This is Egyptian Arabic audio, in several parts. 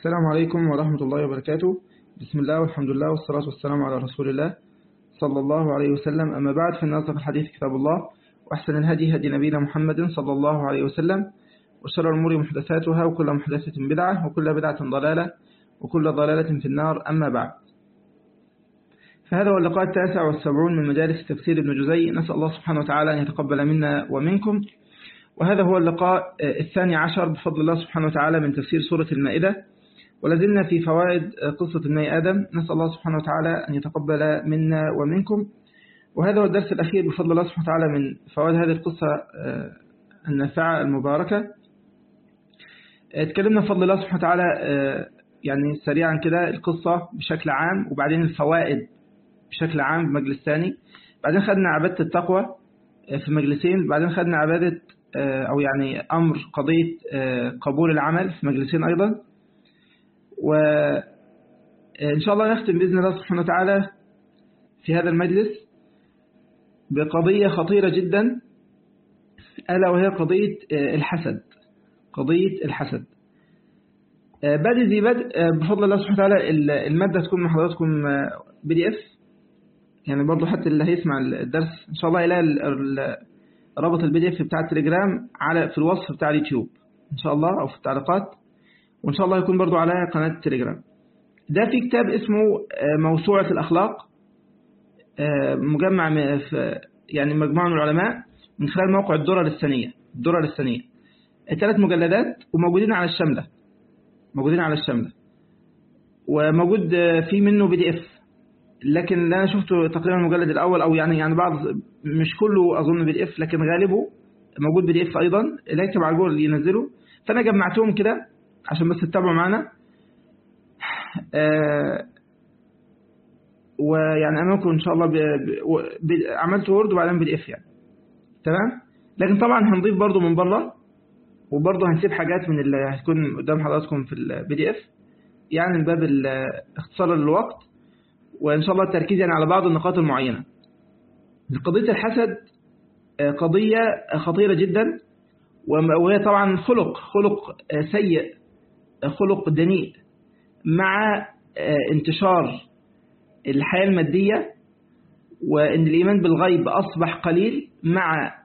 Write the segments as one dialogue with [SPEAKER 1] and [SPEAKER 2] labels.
[SPEAKER 1] السلام عليكم ورحمة الله وبركاته بسم الله والحمد لله والصلاة والسلام على رسول الله صلى الله عليه وسلم أما بعد فإن أصدق الحديث كتاب الله وأحسن الهدي هدي نبينا محمد صلى الله عليه وسلم وشر الأمور محدثاتها وكل محدثة بدعة وكل بدعة ضلالة وكل ضلالة في النار أما بعد فهذا هو اللقاء التاسع والسبعون من مجالس تفسير ابن جزي نسأل الله سبحانه وتعالى أن يتقبل منا ومنكم وهذا هو اللقاء الثاني عشر بفضل الله سبحانه وتعالى من تفسير سورة المائدة ولازلنا في فوائد قصة ابني آدم نسأل الله سبحانه وتعالى أن يتقبل منا ومنكم وهذا هو الدرس الأخير بفضل الله سبحانه وتعالى من فوائد هذه القصة النافعة المباركة اتكلمنا بفضل الله سبحانه وتعالى يعني سريعا كده القصة بشكل عام وبعدين الفوائد بشكل عام بمجلس ثاني بعدين خدنا عبادة التقوى في مجلسين بعدين خدنا عبادة أو يعني أمر قضية قبول العمل في مجلسين أيضا وإن شاء الله نختم بإذن الله سبحانه وتعالى في هذا المجلس بقضية خطيرة جدا ألا وهي قضية الحسد قضية الحسد بدء ذي بدء بفضل الله سبحانه وتعالى المادة تكون مع حضراتكم بي دي اف يعني برضو حتى اللي هيسمع الدرس ان شاء الله يلاقي رابط البي دي اف بتاع التليجرام على في الوصف بتاع اليوتيوب ان شاء الله او في التعليقات وان شاء الله يكون برضو على قناة التليجرام ده في كتاب اسمه موسوعة الاخلاق مجمع في يعني مجموعة من العلماء من خلال موقع الدرر السنية الدرر السنية ثلاث مجلدات وموجودين على الشاملة موجودين على الشاملة وموجود في منه بي دي اف لكن اللي انا شفته تقريبا المجلد الاول او يعني يعني بعض مش كله اظن بي دي اف لكن غالبه موجود بي دي اف ايضا اللي يكتب على جوجل ينزله فانا جمعتهم كده عشان بس تتابعوا معانا آه ويعني امامكم ان شاء الله ب... ب... عملت وورد وبعدين بي دي اف يعني تمام لكن طبعا هنضيف برضو من بره وبرضه هنسيب حاجات من اللي هتكون قدام حضراتكم في البي دي اف يعني من باب اختصار الوقت وإن شاء الله التركيز يعني على بعض النقاط المعينة قضية الحسد قضية خطيرة جدا وهي طبعا خلق خلق سيء خلق دنيء مع انتشار الحياة المادية وإن الإيمان بالغيب أصبح قليل مع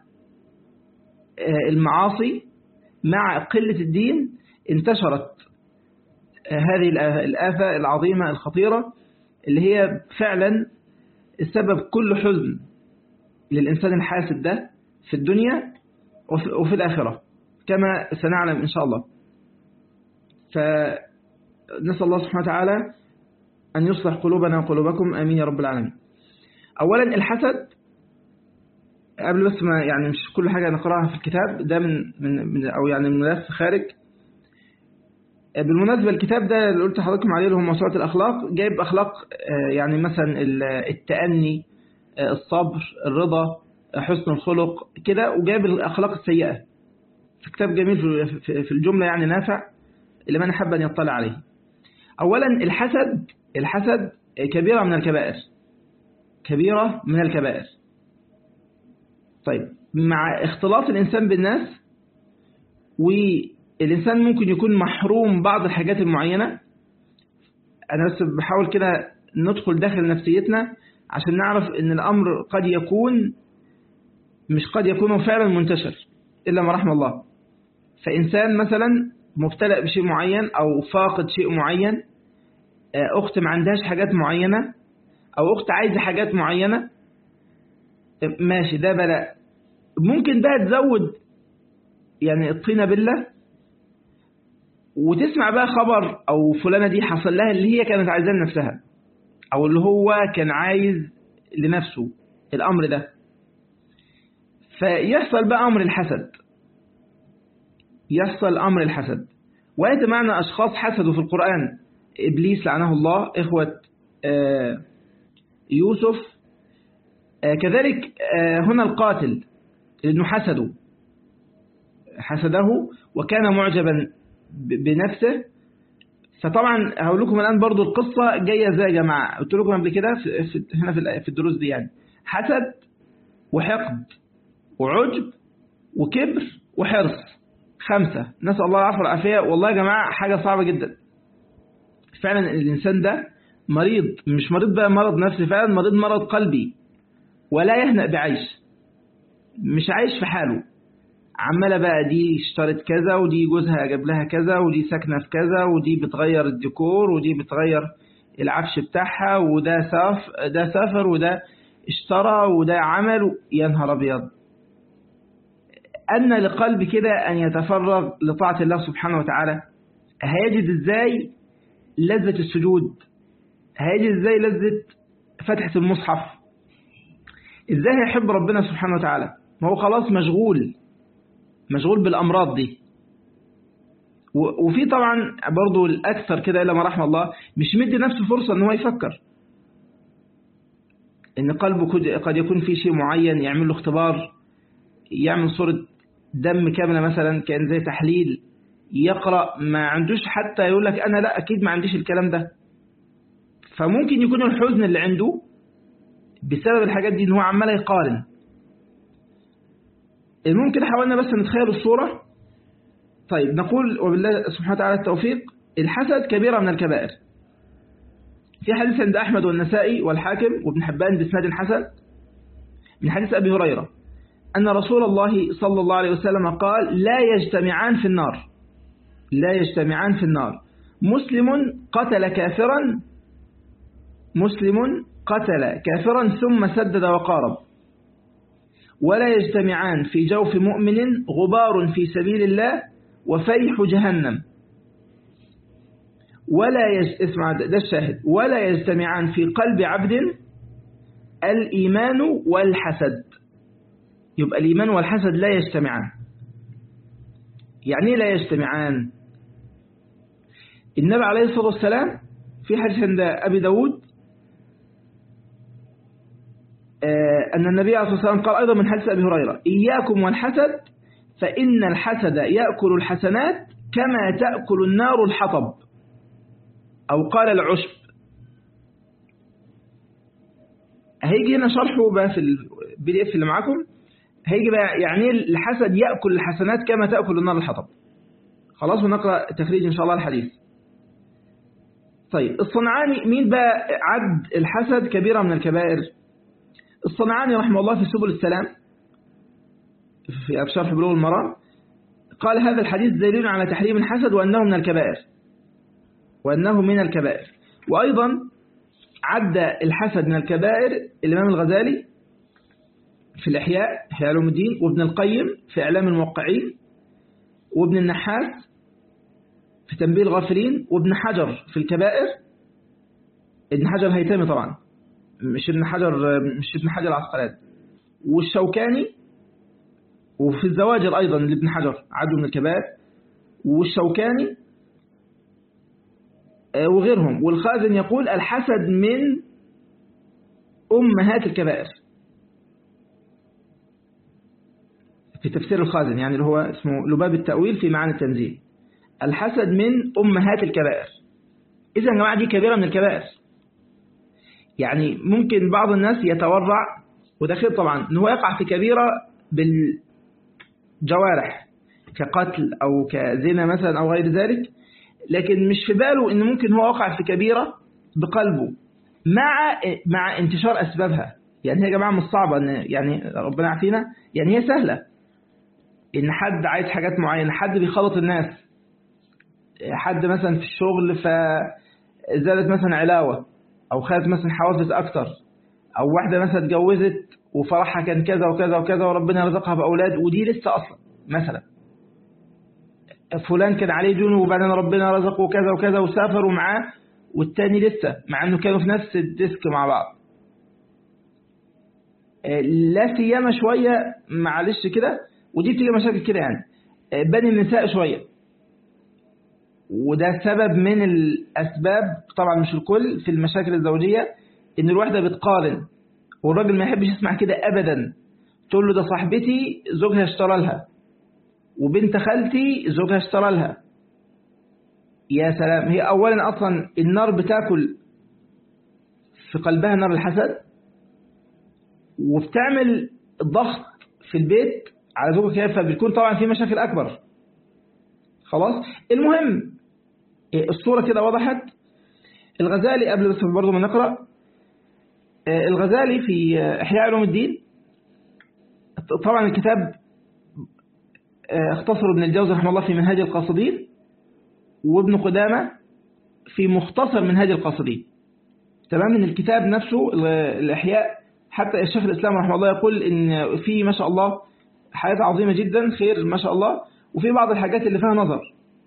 [SPEAKER 1] المعاصي مع قلة الدين انتشرت هذه الآفة العظيمة الخطيرة اللي هي فعلا السبب كل حزن للإنسان الحاسد ده في الدنيا وفي الآخرة كما سنعلم إن شاء الله فنسأل الله سبحانه وتعالى أن يصلح قلوبنا وقلوبكم آمين يا رب العالمين أولا الحسد قبل بس ما يعني مش كل حاجة نقرأها في الكتاب ده من, من, من أو يعني من ملف خارج بالمناسبة الكتاب ده اللي قلت لحضراتكم عليه اللي هو موسوعة الأخلاق جايب أخلاق يعني مثلا التأني الصبر الرضا حسن الخلق كده وجايب الأخلاق السيئة في كتاب جميل في الجملة يعني نافع اللي من حب أن يطلع عليه أولا الحسد الحسد كبيرة من الكبائر كبيرة من الكبائر طيب مع اختلاط الإنسان بالناس والإنسان ممكن يكون محروم بعض الحاجات المعينة أنا بس بحاول كده ندخل داخل نفسيتنا عشان نعرف إن الأمر قد يكون مش قد يكون فعلا منتشر إلا ما رحم الله فإنسان مثلا مبتلى بشيء معين أو فاقد شيء معين أخت ما عندهاش حاجات معينة أو أخت عايزة حاجات معينة ماشي ده بلاء ممكن بقى تزود يعني الطينة بالله وتسمع بقى خبر او فلانة دي حصل لها اللي هي كانت عايزاه لنفسها او اللي هو كان عايز لنفسه الامر ده فيحصل بقى امر الحسد يحصل امر الحسد وهذا معنى اشخاص حسدوا في القرآن ابليس لعنه الله اخوة يوسف كذلك هنا القاتل لأنه حسده حسده وكان معجبا بنفسه فطبعا هقول لكم الآن برضو القصة جاية زي يا جماعة قلت لكم قبل كده في في هنا في في الدروس دي يعني حسد وحقد وعجب وكبر وحرص خمسة نسأل الله العفو والعافية والله يا جماعة حاجة صعبة جدا فعلا الإنسان ده مريض مش مريض بقى مرض نفسي فعلا مريض مرض قلبي ولا يهنأ بعيش مش عايش في حاله عمالة بقى دي اشترت كذا ودي جوزها جاب لها كذا ودي ساكنة في كذا ودي بتغير الديكور ودي بتغير العفش بتاعها وده ساف ده سافر وده اشترى وده عمل يا نهار ابيض أن لقلب كده أن يتفرغ لطاعة الله سبحانه وتعالى هيجد ازاي لذة السجود هيجد ازاي لذة فتحة المصحف ازاي هيحب ربنا سبحانه وتعالى ما هو خلاص مشغول مشغول بالأمراض دي وفي طبعا برضو الأكثر كده إلا ما رحم الله مش مدي نفسه فرصة ان هو يفكر ان قلبه قد يكون في شيء معين يعمل له اختبار يعمل صورة دم كاملة مثلا كان زي تحليل يقرأ ما عندوش حتى يقول لك أنا لا أكيد ما عنديش الكلام ده فممكن يكون الحزن اللي عنده بسبب الحاجات دي ان هو عمال يقارن ممكن حاولنا بس نتخيل الصورة طيب نقول وبالله سبحانه وتعالى التوفيق الحسد كبيرة من الكبائر في حديث عند أحمد والنسائي والحاكم وابن حبان بإسناد حسن من حديث أبي هريرة أن رسول الله صلى الله عليه وسلم قال لا يجتمعان في النار لا يجتمعان في النار مسلم قتل كافرا مسلم قتل كافرا ثم سدد وقارب ولا يجتمعان في جوف مؤمن غبار في سبيل الله وفيح جهنم ولا يج... اسمع ده الشاهد ولا يجتمعان في قلب عبد الإيمان والحسد يبقى الإيمان والحسد لا يجتمعان يعني لا يجتمعان النبي عليه الصلاة والسلام في حديث عند أبي داود أن النبي عليه الصلاة والسلام قال أيضا من حديث أبي هريرة إياكم والحسد فإن الحسد يأكل الحسنات كما تأكل النار الحطب أو قال العشب هيجي هنا شرحه بقى في البي دي اف اللي معاكم هيجي بقى يعني الحسد يأكل الحسنات كما تأكل النار الحطب خلاص ونقرأ تخريج إن شاء الله الحديث طيب الصنعاني مين بقى عد الحسد كبيرة من الكبائر الصنعاني رحمه الله في سبل السلام في شرح بلوغ المرام قال هذا الحديث دليل على تحريم الحسد وأنه من الكبائر وأنه من الكبائر وأيضا عد الحسد من الكبائر الإمام الغزالي في الإحياء إحياء علوم الدين وابن القيم في إعلام الموقعين وابن النحاس في تنبيه الغافلين وابن حجر في الكبائر ابن حجر هيتامي طبعا مش ابن حجر مش ابن حجر العسقلاني والشوكاني وفي الزواجر أيضا لابن حجر عدوا من الكبائر والشوكاني وغيرهم والخازن يقول الحسد من أمهات الكبائر في تفسير الخازن يعني اللي هو اسمه لباب التأويل في معاني التنزيل الحسد من أمهات الكبائر إذا يا جماعة دي كبيرة من الكبائر يعني ممكن بعض الناس يتورع وده خير طبعا ان هو يقع في كبيرة بالجوارح كقتل أو كزنا مثلا أو غير ذلك لكن مش في باله ان ممكن هو وقع في كبيرة بقلبه مع مع انتشار أسبابها يعني هي يا جماعة مش صعبة إن يعني ربنا يعافينا يعني هي سهلة إن حد عايز حاجات معينة حد بيخلط الناس حد مثلا في الشغل فزادت مثلا علاوة أو خدت مثلا حوافز أكتر أو واحدة مثلا اتجوزت وفرحها كان كذا وكذا وكذا وربنا رزقها بأولاد ودي لسه أصلا مثلا فلان كان عليه ديون وبعدين ربنا رزقه كذا وكذا وسافروا معاه والتاني لسه مع انه كانوا في نفس الديسك مع بعض لا سيما شوية معلش كده ودي بتيجي مشاكل كده يعني بني النساء شوية وده سبب من الأسباب طبعا مش الكل في المشاكل الزوجية إن الواحدة بتقارن والراجل ما يحبش يسمع كده أبدا تقول له ده صاحبتي زوجها اشترى لها وبنت خالتي زوجها اشترى لها يا سلام هي أولا أصلا النار بتاكل في قلبها نار الحسد وبتعمل ضغط في البيت على زوجها كيف فبتكون طبعا في مشاكل أكبر خلاص المهم الصورة كده وضحت الغزالي قبل بس برضه ما نقرأ الغزالي في إحياء علوم الدين طبعا الكتاب اختصر ابن الجوزي رحمه الله في منهاج القاصدين وابن قدامة في مختصر منهاج القاصدين تمام ان الكتاب نفسه الإحياء حتى الشيخ الإسلام رحمه الله يقول ان في ما شاء الله حاجات عظيمة جدا خير ما شاء الله وفي بعض الحاجات اللي فيها نظر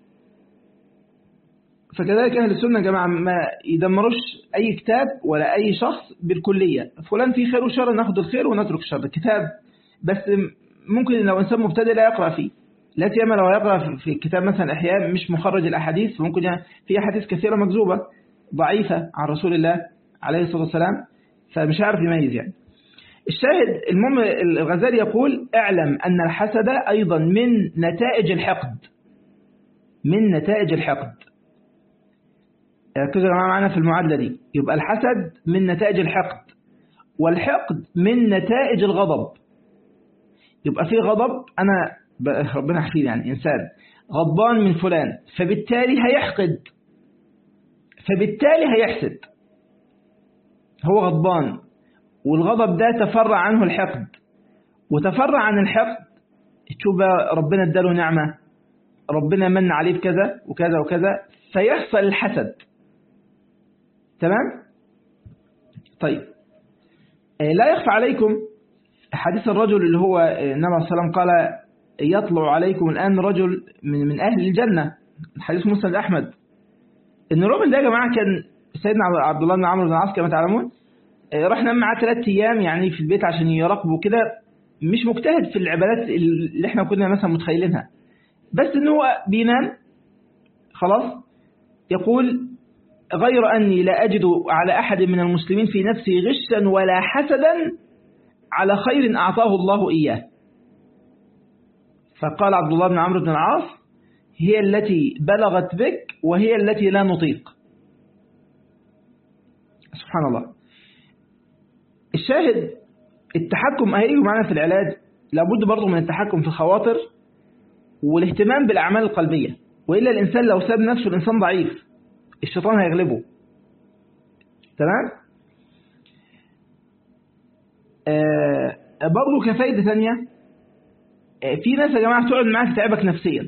[SPEAKER 1] فكذلك أهل السنة يا جماعة ما يدمروش أي كتاب ولا أي شخص بالكلية فلان فيه خير وشر ناخد الخير ونترك الشر الكتاب بس ممكن لو إنسان مبتدئ لا يقرأ فيه لا سيما لو يقرأ في كتاب مثلا إحياء مش مخرج الأحاديث ممكن يعني في أحاديث كثيرة مكذوبة ضعيفة عن رسول الله عليه الصلاة والسلام فمش عارف يميز يعني الشاهد المهم الغزالي يقول اعلم أن الحسد أيضا من نتائج الحقد من نتائج الحقد ركزوا يا جماعه معانا في المعادلة دي يبقى الحسد من نتائج الحقد والحقد من نتائج الغضب يبقى في غضب أنا ربنا يحفظ يعني إنسان غضبان من فلان فبالتالي هيحقد فبالتالي هيحسد هو غضبان والغضب ده تفرع عنه الحقد وتفرع عن الحقد تشوف ربنا اداله نعمة ربنا من عليه بكذا وكذا وكذا فيحصل الحسد تمام طيب لا يخفى عليكم حديث الرجل اللي هو النبي عليه الصلاة والسلام قال يطلع عليكم الآن رجل من, من أهل الجنة حديث مسند أحمد إن الراجل ده يا جماعة كان سيدنا عبد الله بن عمرو بن العاص كما تعلمون راح نام معاه ثلاث أيام يعني في البيت عشان يراقبه كده مش مجتهد في العبادات اللي احنا كنا مثلا متخيلينها بس إن هو بينام خلاص يقول غير أني لا أجد على أحد من المسلمين في نفسي غشا ولا حسدا على خير أعطاه الله إياه فقال عبد الله بن عمرو بن العاص هي التي بلغت بك وهي التي لا نطيق سبحان الله الشاهد التحكم هيجي معنا في العلاج لابد برضه من التحكم في الخواطر والاهتمام بالأعمال القلبية وإلا الإنسان لو ساب نفسه الإنسان ضعيف الشيطان هيغلبه تمام آه برضه كفايدة ثانية آه في ناس يا جماعة تقعد معاك تتعبك نفسيا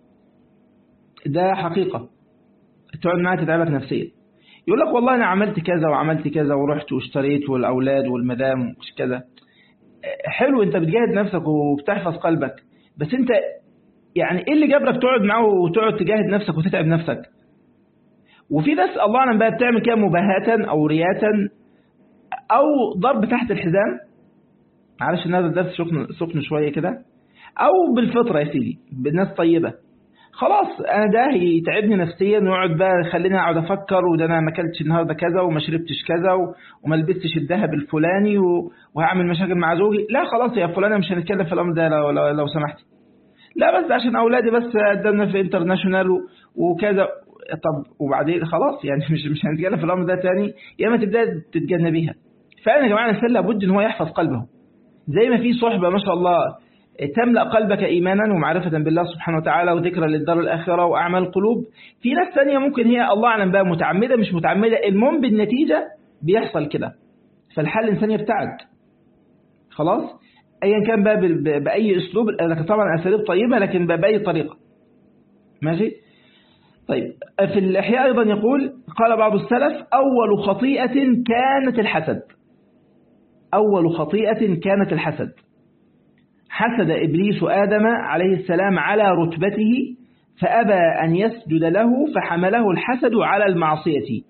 [SPEAKER 1] ده حقيقة تقعد معاك تتعبك نفسيا يقول لك والله أنا عملت كذا وعملت كذا ورحت واشتريت والأولاد والمدام ومش كذا آه حلو أنت بتجاهد نفسك وبتحفظ قلبك بس أنت يعني إيه اللي جابرك تقعد معاه وتقعد تجاهد نفسك وتتعب نفسك وفي ناس الله أعلم بقى بتعمل كده مباهاة أو رياة أو ضرب تحت الحزام معلش ان هذا الدرس سخن سخن شوية كده أو بالفطرة يا سيدي بالناس طيبة خلاص أنا ده يتعبني نفسيا ويقعد بقى يخليني أقعد أفكر وده أنا ما أكلتش النهاردة كذا وما شربتش كذا وما لبستش الذهب الفلاني وهعمل مشاكل مع زوجي لا خلاص يا فلانة مش هنتكلم في الأمر ده لو, لو, لو سمحتي لا بس عشان أولادي بس قدمنا في انترناشونال وكذا طب وبعدين خلاص يعني مش مش هنتكلم في الأمر ده تاني يا اما تبدأ تتجنبيها فعلا يا جماعة الإنسان لابد إن هو يحفظ قلبه زي ما في صحبة ما شاء الله تملأ قلبك إيمانا ومعرفة بالله سبحانه وتعالى وذكرى للدار الآخرة وأعمال القلوب في ناس ثانية ممكن هي الله أعلم بقى متعمدة مش متعمدة المهم بالنتيجة بيحصل كده فالحل الإنسان يبتعد خلاص أيا كان بقى بأي أسلوب لكن طبعا أساليب طيبة لكن بأي طريقة ماشي طيب في الإحياء أيضا يقول قال بعض السلف أول خطيئة كانت الحسد أول خطيئة كانت الحسد حسد إبليس آدم عليه السلام على رتبته فأبى أن يسجد له فحمله الحسد على المعصية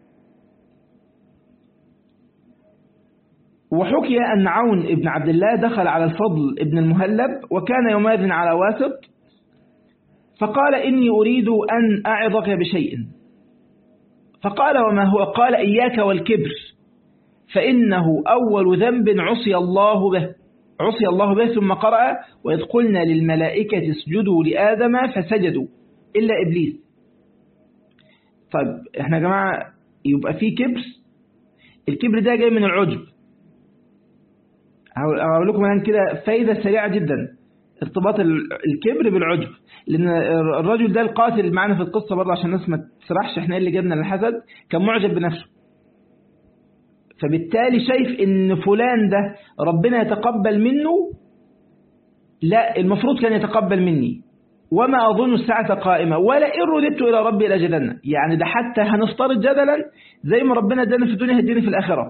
[SPEAKER 1] وحكي أن عون ابن عبد الله دخل على الفضل ابن المهلب وكان يومئذ على واسط فقال إني أريد أن أعظك بشيء فقال وما هو قال إياك والكبر فإنه أول ذنب عصي الله به عصي الله به ثم قرأ وإذ قلنا للملائكة اسجدوا لآدم فسجدوا إلا إبليس طيب احنا يا جماعة يبقى في كبر الكبر ده جاي من العجب هقول لكم الآن كده فايدة سريعة جدا ارتباط الكبر بالعجب لأن الرجل ده القاتل معنا في القصة برضه عشان الناس ما تسرحش احنا اللي جبنا للحسد كان معجب بنفسه فبالتالي شايف ان فلان ده ربنا يتقبل منه لا المفروض كان يتقبل مني وما أظن الساعة قائمة ولا إن رددت إلى ربي لأجدن يعني ده حتى هنفترض جدلا زي ما ربنا ادانا في الدنيا هديني في الآخرة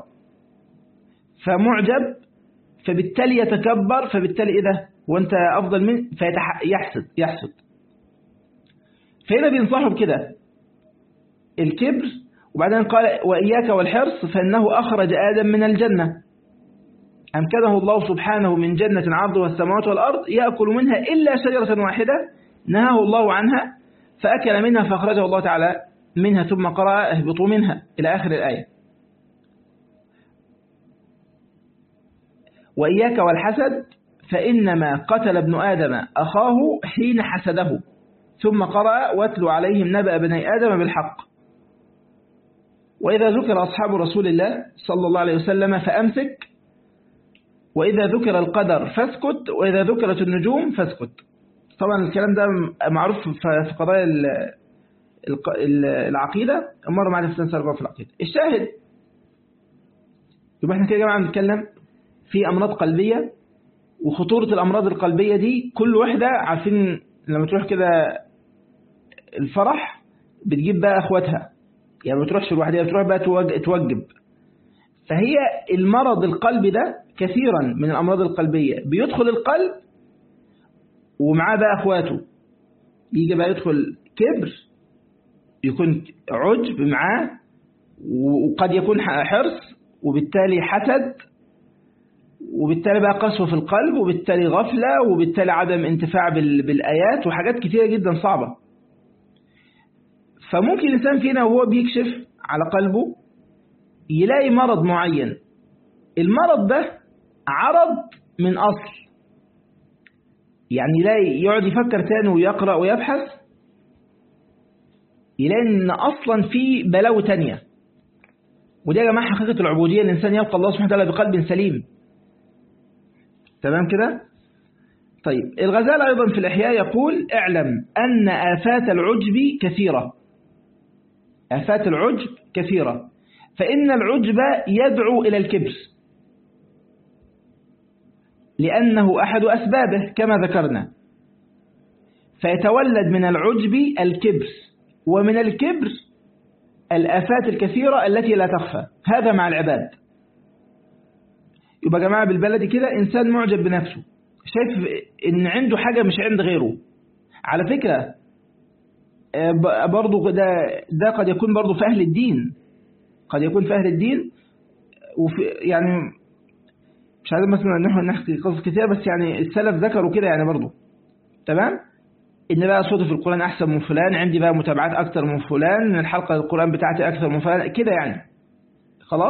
[SPEAKER 1] فمعجب فبالتالي يتكبر فبالتالي إيه ده وانت أفضل من فيحسد يحسد فهنا بينصحه بكده الكبر وبعدين قال وإياك والحرص فإنه أخرج آدم من الجنة أمكنه الله سبحانه من جنة عرضها السماوات والأرض يأكل منها إلا شجرة واحدة نهاه الله عنها فأكل منها فأخرجه الله تعالى منها ثم قرأ اهبطوا منها إلى آخر الآية وإياك والحسد فإنما قتل ابن آدم أخاه حين حسده ثم قرأ واتلوا عليهم نبأ بني آدم بالحق وإذا ذكر أصحاب رسول الله صلى الله عليه وسلم فأمسك وإذا ذكر القدر فاسكت وإذا ذكرت النجوم فاسكت طبعا الكلام ده معروف في قضايا العقيدة مرة معنا في سنة في العقيدة الشاهد يبقى احنا كده يا جماعة بنتكلم في أمراض قلبية وخطورة الأمراض القلبية دي كل واحدة عارفين لما تروح كده الفرح بتجيب بقى أخواتها يعني ما تروحش لوحدها بتروح بقى توجب فهي المرض القلبي ده كثيرا من الأمراض القلبية بيدخل القلب ومعاه بقى أخواته يجي بقى يدخل كبر يكون عجب معاه وقد يكون حرص وبالتالي حسد وبالتالي بقى قسوة في القلب وبالتالي غفلة وبالتالي عدم انتفاع بالآيات وحاجات كثيرة جدا صعبة فممكن الإنسان فينا وهو بيكشف على قلبه يلاقي مرض معين المرض ده عرض من أصل يعني يلاقي يقعد يفكر تاني ويقرأ ويبحث يلاقي ان اصلا في بلاوي تانية ودي يا جماعه حقيقه العبوديه الانسان يلقى الله سبحانه وتعالى بقلب سليم تمام كده طيب الغزال ايضا في الاحياء يقول اعلم ان افات العجب كثيره افات العجب كثيره فان العجب يدعو الى الكبر لأنه أحد أسبابه كما ذكرنا فيتولد من العجب الكبر ومن الكبر الآفات الكثيرة التي لا تخفى هذا مع العباد يبقى جماعة بالبلد كده إنسان معجب بنفسه شايف إن عنده حاجة مش عند غيره على فكرة برضو ده, ده قد يكون برضو في أهل الدين قد يكون في أهل الدين وفي يعني مش عايز مثلا نحن نحكي قصص كتير بس يعني السلف ذكروا كده يعني برضو تمام ان بقى صوتي في القرآن احسن من فلان عندي بقى متابعات اكتر من فلان الحلقة القرآن بتاعتي اكتر من فلان كده يعني خلاص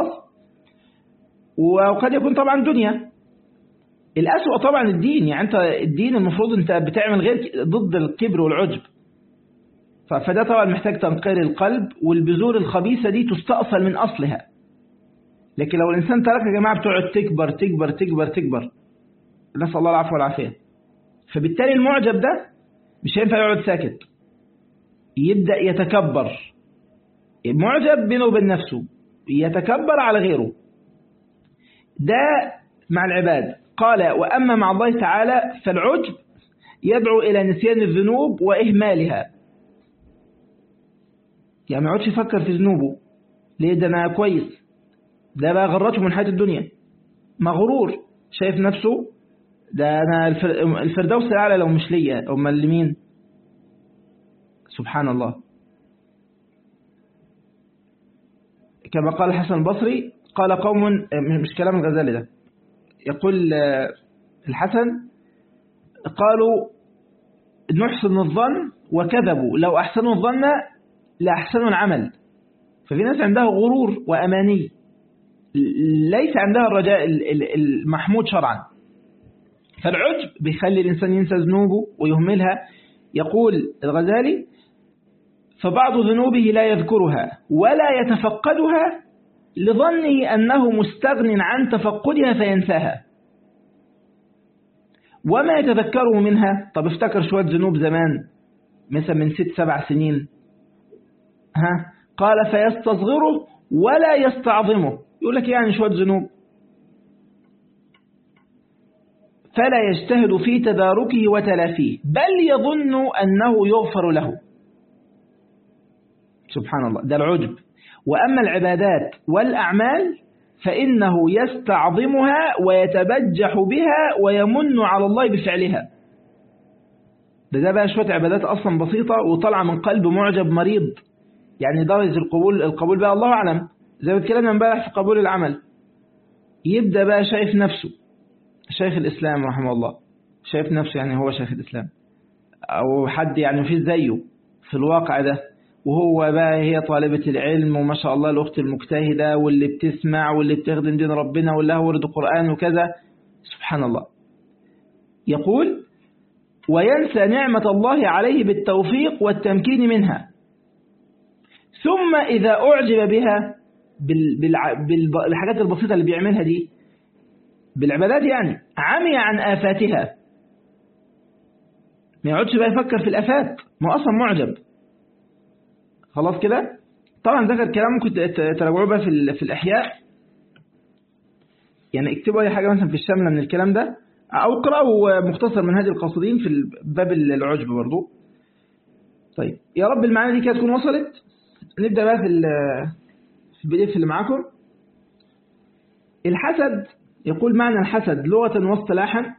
[SPEAKER 1] وقد يكون طبعا دنيا الأسوأ طبعا الدين يعني انت الدين المفروض انت بتعمل غير ضد الكبر والعجب فده طبعا محتاج تنقير القلب والبذور الخبيثة دي تستأصل من أصلها لكن لو الإنسان ترك يا جماعة بتقعد تكبر تكبر تكبر تكبر نسأل الله العفو والعافية فبالتالي المعجب ده مش هينفع يقعد ساكت يبدأ يتكبر معجب بينه وبين نفسه يتكبر على غيره ده مع العباد قال وأما مع الله تعالى فالعجب يدعو إلى نسيان الذنوب وإهمالها يعني ما يقعدش يفكر في ذنوبه ليه ده أنا كويس ده بقى غرته من حياة الدنيا مغرور شايف نفسه ده أنا الفردوس الأعلى لو مش ليا أمال لمين سبحان الله كما قال الحسن البصري قال قوم مش كلام الغزالي ده يقول الحسن قالوا نحسن الظن وكذبوا لو أحسنوا الظن لأحسنوا العمل ففي ناس عندها غرور وأماني ليس عندها الرجاء المحمود شرعا فالعجب بيخلي الإنسان ينسى ذنوبه ويهملها يقول الغزالي فبعض ذنوبه لا يذكرها ولا يتفقدها لظنه أنه مستغن عن تفقدها فينساها وما يتذكره منها طب افتكر شوية ذنوب زمان مثلا من ست سبع سنين ها قال فيستصغره ولا يستعظمه يقول لك يعني شوية ذنوب فلا يجتهد في تداركه وتلافيه بل يظن أنه يغفر له سبحان الله ده العجب وأما العبادات والأعمال فإنه يستعظمها ويتبجح بها ويمن على الله بفعلها ده ده بقى شوية عبادات أصلا بسيطة وطالعة من قلب معجب مريض يعني درجة القبول القبول بقى الله أعلم زي ما اتكلمنا امبارح في قبول العمل يبدأ بقى شايف نفسه شيخ الإسلام رحمه الله شايف نفسه يعني هو شيخ الإسلام أو حد يعني مفيش زيه في الواقع ده وهو بقى هي طالبة العلم وما شاء الله الأخت المجتهدة واللي بتسمع واللي بتخدم دين ربنا واللي ورد قرآن وكذا سبحان الله يقول وينسى نعمة الله عليه بالتوفيق والتمكين منها ثم إذا أعجب بها بالحاجات البسيطة اللي بيعملها دي بالعبادات يعني عمي عن آفاتها ما يقعدش بقى يفكر في الآفات ما أصلا معجب خلاص كده طبعا ذكر كلام ممكن تراجعوه بقى في, في الإحياء يعني اكتبوا أي حاجة مثلا في الشاملة من الكلام ده أو اقرأوا مختصر من هذه القاصدين في باب العجب برضو طيب يا رب المعاني دي كده تكون وصلت نبدأ بقى في في البي اللي معاكم الحسد يقول معنى الحسد لغة واصطلاحا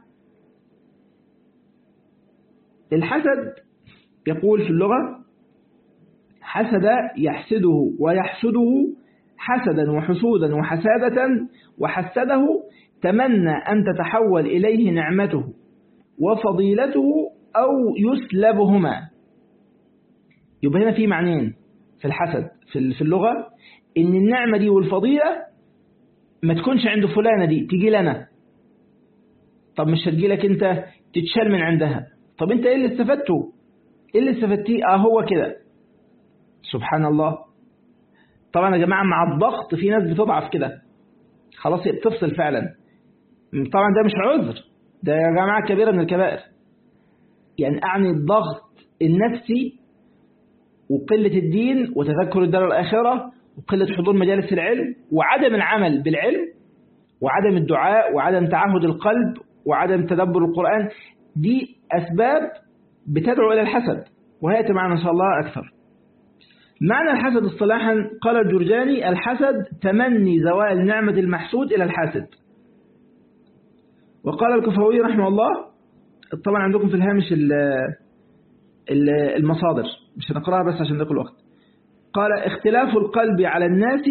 [SPEAKER 1] الحسد يقول في اللغة حسد يحسده ويحسده حسدا وحسودا وحسادة وحسده تمنى أن تتحول إليه نعمته وفضيلته أو يسلبهما يبقى هنا في معنين في الحسد في اللغة إن النعمة دي والفضيلة ما تكونش عند فلانة دي تجي لنا طب مش هتجي لك انت تتشال من عندها طب انت ايه اللي استفدته ايه اللي استفدتيه اه هو كده سبحان الله طبعا يا جماعة مع الضغط في ناس بتضعف كده خلاص هي بتفصل فعلا طبعا ده مش عذر ده يا جماعة كبيرة من الكبائر يعني أعني الضغط النفسي وقلة الدين وتذكر الدار الآخرة وقلة حضور مجالس العلم وعدم العمل بالعلم وعدم الدعاء وعدم تعهد القلب وعدم تدبر القرآن دي أسباب بتدعو إلى الحسد وهيأتي معنا إن شاء الله أكثر معنى الحسد اصطلاحا قال الجرجاني الحسد تمني زوال نعمة المحسود إلى الحاسد وقال الكفوي رحمه الله طبعا عندكم في الهامش المصادر مش هنقراها بس عشان ذاك الوقت قال اختلاف القلب على الناس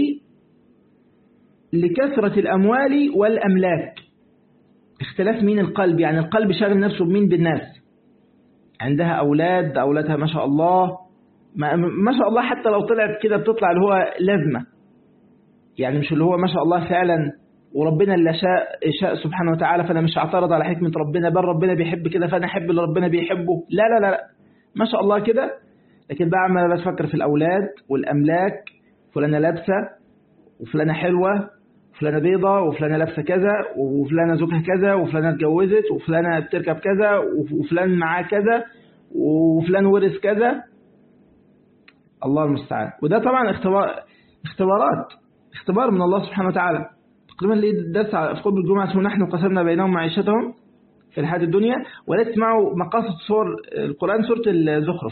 [SPEAKER 1] لكثرة الأموال والأملاك اختلاف مين القلب يعني القلب شاغل نفسه بمين بالناس عندها أولاد أولادها ما شاء الله ما, ما شاء الله حتى لو طلعت كده بتطلع اللي هو لازمة يعني مش اللي هو ما شاء الله فعلا وربنا اللي شاء, شاء سبحانه وتعالى فأنا مش هعترض على حكمة ربنا بل ربنا بيحب كده فأنا أحب اللي ربنا بيحبه لا لا لا, لا. ما شاء الله كده لكن بقى عمال بتفكر في الأولاد والأملاك فلانة لابسة وفلانة حلوة وفلانة بيضة وفلانة لابسة كذا وفلانة زوجها كذا وفلانة اتجوزت وفلانة بتركب كذا وفلان معاه كذا وفلان ورث كذا الله المستعان وده طبعا اختبار اختبارات اختبار من الله سبحانه وتعالى تقريبا ليه درس في قلب الجمعة اسمه نحن قسمنا بينهم معيشتهم في الحياة الدنيا ولا تسمعوا مقاصد صور القرآن سورة الزخرف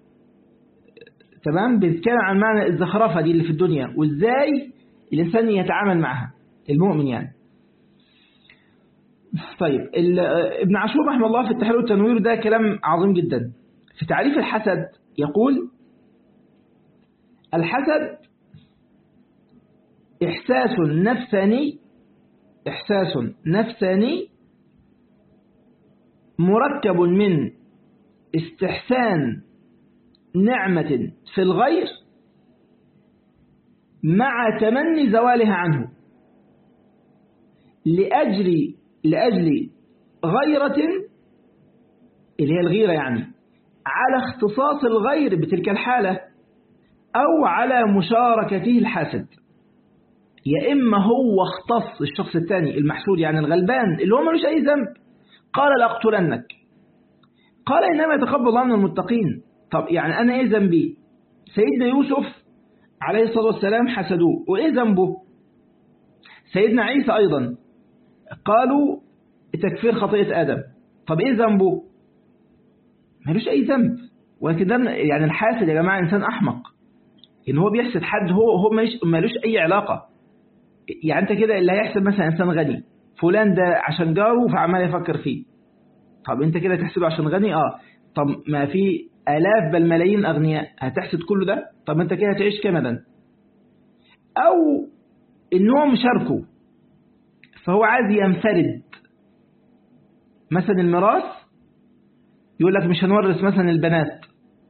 [SPEAKER 1] تمام بيتكلم عن معنى الزخرفة دي اللي في الدنيا وازاي الإنسان يتعامل معها المؤمن يعني طيب ابن عاشور رحمه الله في التحرير والتنوير ده كلام عظيم جدا في تعريف الحسد يقول الحسد إحساس نفساني إحساس نفساني مركب من استحسان نعمة في الغير مع تمني زوالها عنه لأجل لأجل غيرة اللي هي الغيرة يعني على اختصاص الغير بتلك الحالة أو على مشاركته الحاسد يا إما هو اختص الشخص الثاني المحسود يعني الغلبان اللي هو ملوش أي ذنب قال لأقتلنك قال إنما يتقبل الله من المتقين طب يعني أنا إيه ذنبي سيدنا يوسف عليه الصلاة والسلام حسدوه وإيه ذنبه سيدنا عيسى أيضا قالوا تكفير خطيئة آدم طب إيه ذنبه ملوش أي ذنب ولكن ده يعني الحاسد يا جماعة إنسان أحمق إن هو بيحسد حد هو هو ملوش أي علاقة يعني أنت كده اللي هيحسد مثلا إنسان غني فلان ده عشان جاره فعمال يفكر فيه طب أنت كده تحسده عشان غني آه طب ما في آلاف بل ملايين أغنياء هتحسد كله ده طب أنت كده هتعيش كمدا أو إن هو مشاركه فهو عايز ينفرد مثلا الميراث يقول لك مش هنورث مثلا البنات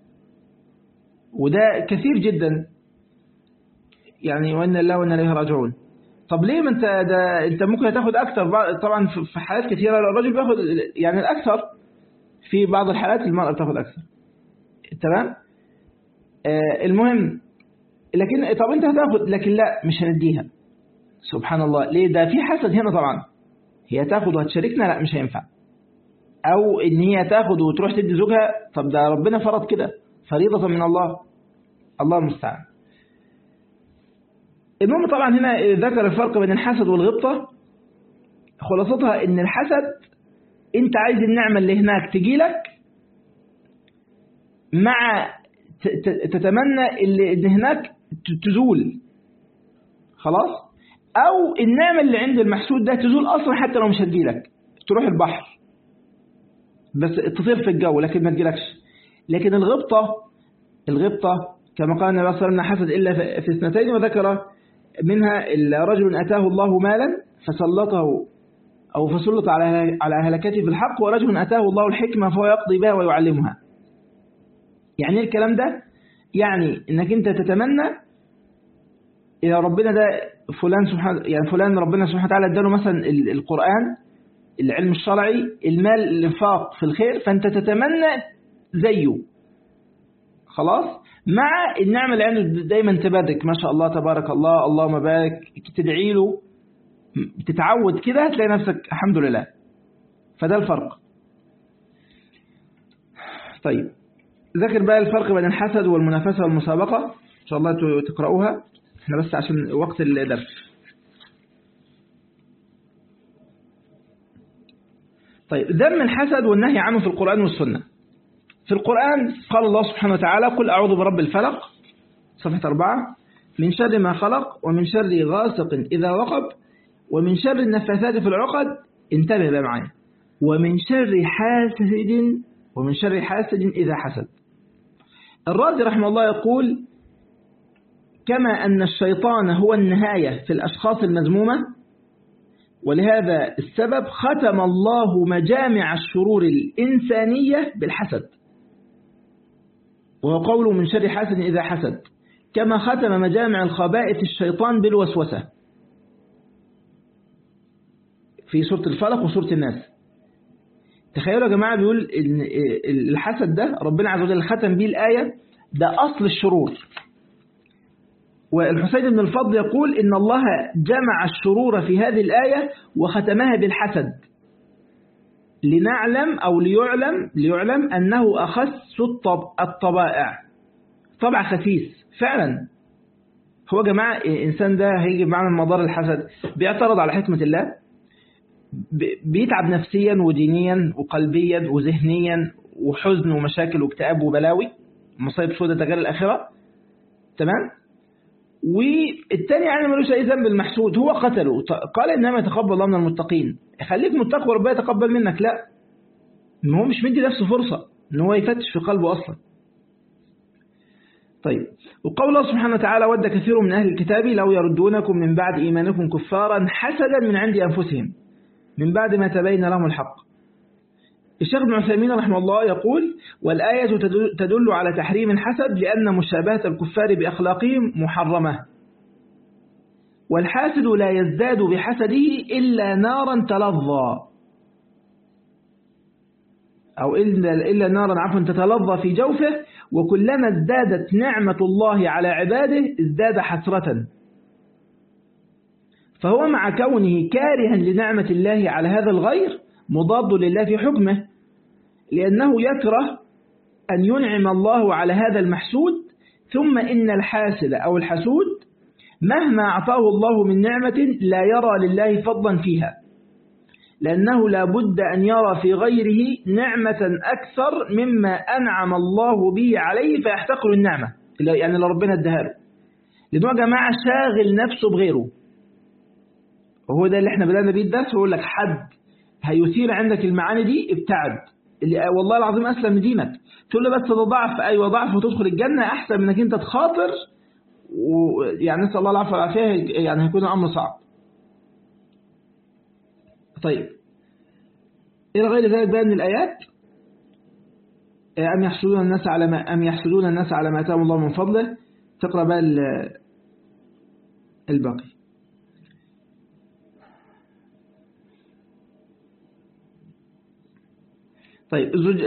[SPEAKER 1] وده كثير جدا يعني وإن الله وإن إليه راجعون طب ليه ما انت ده انت ممكن تاخد اكتر طبعا في حالات كثيره الراجل بياخد يعني الاكثر في بعض الحالات المراه بتاخد اكثر تمام آه المهم لكن طب انت هتاخد لكن لا مش هنديها سبحان الله ليه ده في حسد هنا طبعا هي تاخد وهتشاركنا لا مش هينفع او ان هي تاخد وتروح تدي زوجها طب ده ربنا فرض كده فريضة من الله الله المستعان المهم طبعا هنا ذكر الفرق بين الحسد والغبطة خلاصتها ان الحسد انت عايز النعمة اللي هناك تجي لك مع تتمنى اللي هناك تزول خلاص او النعمة اللي عند المحسود ده تزول اصلا حتى لو مش هتجيلك تروح البحر بس تطير في الجو لكن ما تجيلكش لكن الغبطة الغبطة كما قال النبي صلى الله عليه وسلم حسد إلا في اثنتين وذكر منها رجل أتاه الله مالا فسلطه أو فسلط على على هلكته في الحق ورجل أتاه الله الحكمة فهو يقضي بها ويعلمها يعني ايه الكلام ده يعني انك انت تتمنى إذا ربنا ده فلان سبحانه يعني فلان ربنا سبحانه وتعالى اداله مثلا القرآن العلم الشرعي المال الانفاق في الخير فانت تتمنى زيه خلاص مع النعمة اللي عنده دايما تبارك ما شاء الله تبارك الله اللهم بارك تدعي له تتعود كده هتلاقي نفسك الحمد لله فده الفرق طيب ذكر بقى الفرق بين الحسد والمنافسة والمسابقة إن شاء الله تقرأوها احنا بس عشان وقت الدرس طيب ذم الحسد والنهي عنه في القرآن والسنة في القرآن قال الله سبحانه وتعالى قل أعوذ برب الفلق صفحة أربعة من شر ما خلق ومن شر غاسق إذا وقب ومن شر النفاثات في العقد انتبه بقى معايا ومن شر حاسد ومن شر حاسد إذا حسد الرازي رحمه الله يقول كما أن الشيطان هو النهاية في الأشخاص المذمومة ولهذا السبب ختم الله مجامع الشرور الإنسانية بالحسد وهو قوله من شر حسد إذا حسد كما ختم مجامع الخبائث الشيطان بالوسوسة في سورة الفلق وسورة الناس تخيلوا يا جماعة بيقول إن الحسد ده ربنا عز وجل ختم به الآية ده أصل الشرور والحسين بن الفضل يقول إن الله جمع الشرور في هذه الآية وختمها بالحسد لنعلم أو ليعلم ليعلم أنه أخس الطب الطبائع طبع خسيس فعلا هو جماعة الإنسان ده هيجي معنا مدار الحسد بيعترض على حكمة الله بيتعب نفسيا ودينيا وقلبيا وذهنيا وحزن ومشاكل واكتئاب وبلاوي مصايب سودة غير الآخرة تمام والتاني يعني ملوش أي ذنب المحسود هو قتله قال إنما يتقبل الله من المتقين خليك متقي وربنا يتقبل منك لا ما هو مش مدي نفسه فرصة إن هو يفتش في قلبه أصلا طيب وقول الله سبحانه وتعالى ود كثير من أهل الكتاب لو يردونكم من بعد إيمانكم كفارا حسدا من عند أنفسهم من بعد ما تبين لهم الحق الشيخ ابن عثيمين رحمه الله يقول والآية تدل على تحريم الحسد لأن مشابهة الكفار بأخلاقهم محرمة والحاسد لا يزداد بحسده إلا نارا تلظى أو إلا, إلا نارا عفوا تتلظى في جوفه وكلما ازدادت نعمة الله على عباده ازداد حسرة فهو مع كونه كارها لنعمة الله على هذا الغير مضاد لله في حكمه لأنه يكره أن ينعم الله على هذا المحسود ثم إن الحاسد أو الحسود مهما أعطاه الله من نعمة لا يرى لله فضلا فيها لأنه لا بد أن يرى في غيره نعمة أكثر مما أنعم الله به عليه فيحتقر النعمة يعني اللي ربنا اداها له لأنه يا جماعة شاغل نفسه بغيره وهو ده اللي احنا بدأنا بيه الدرس ويقول لك حد هيثير عندك المعاني دي ابتعد اللي والله العظيم أسلم من دينك تقول له بس ده ضعف أيوة ضعف وتدخل الجنة أحسن من انك أنت تخاطر ويعني نسأل الله العفو والعافية يعني هيكون الأمر صعب طيب إلى غير ذلك بقى من الآيات أم يحسدون الناس على ما أم يحسدون الناس على ما آتاهم الله من فضله تقرأ بقى الباقي طيب زوج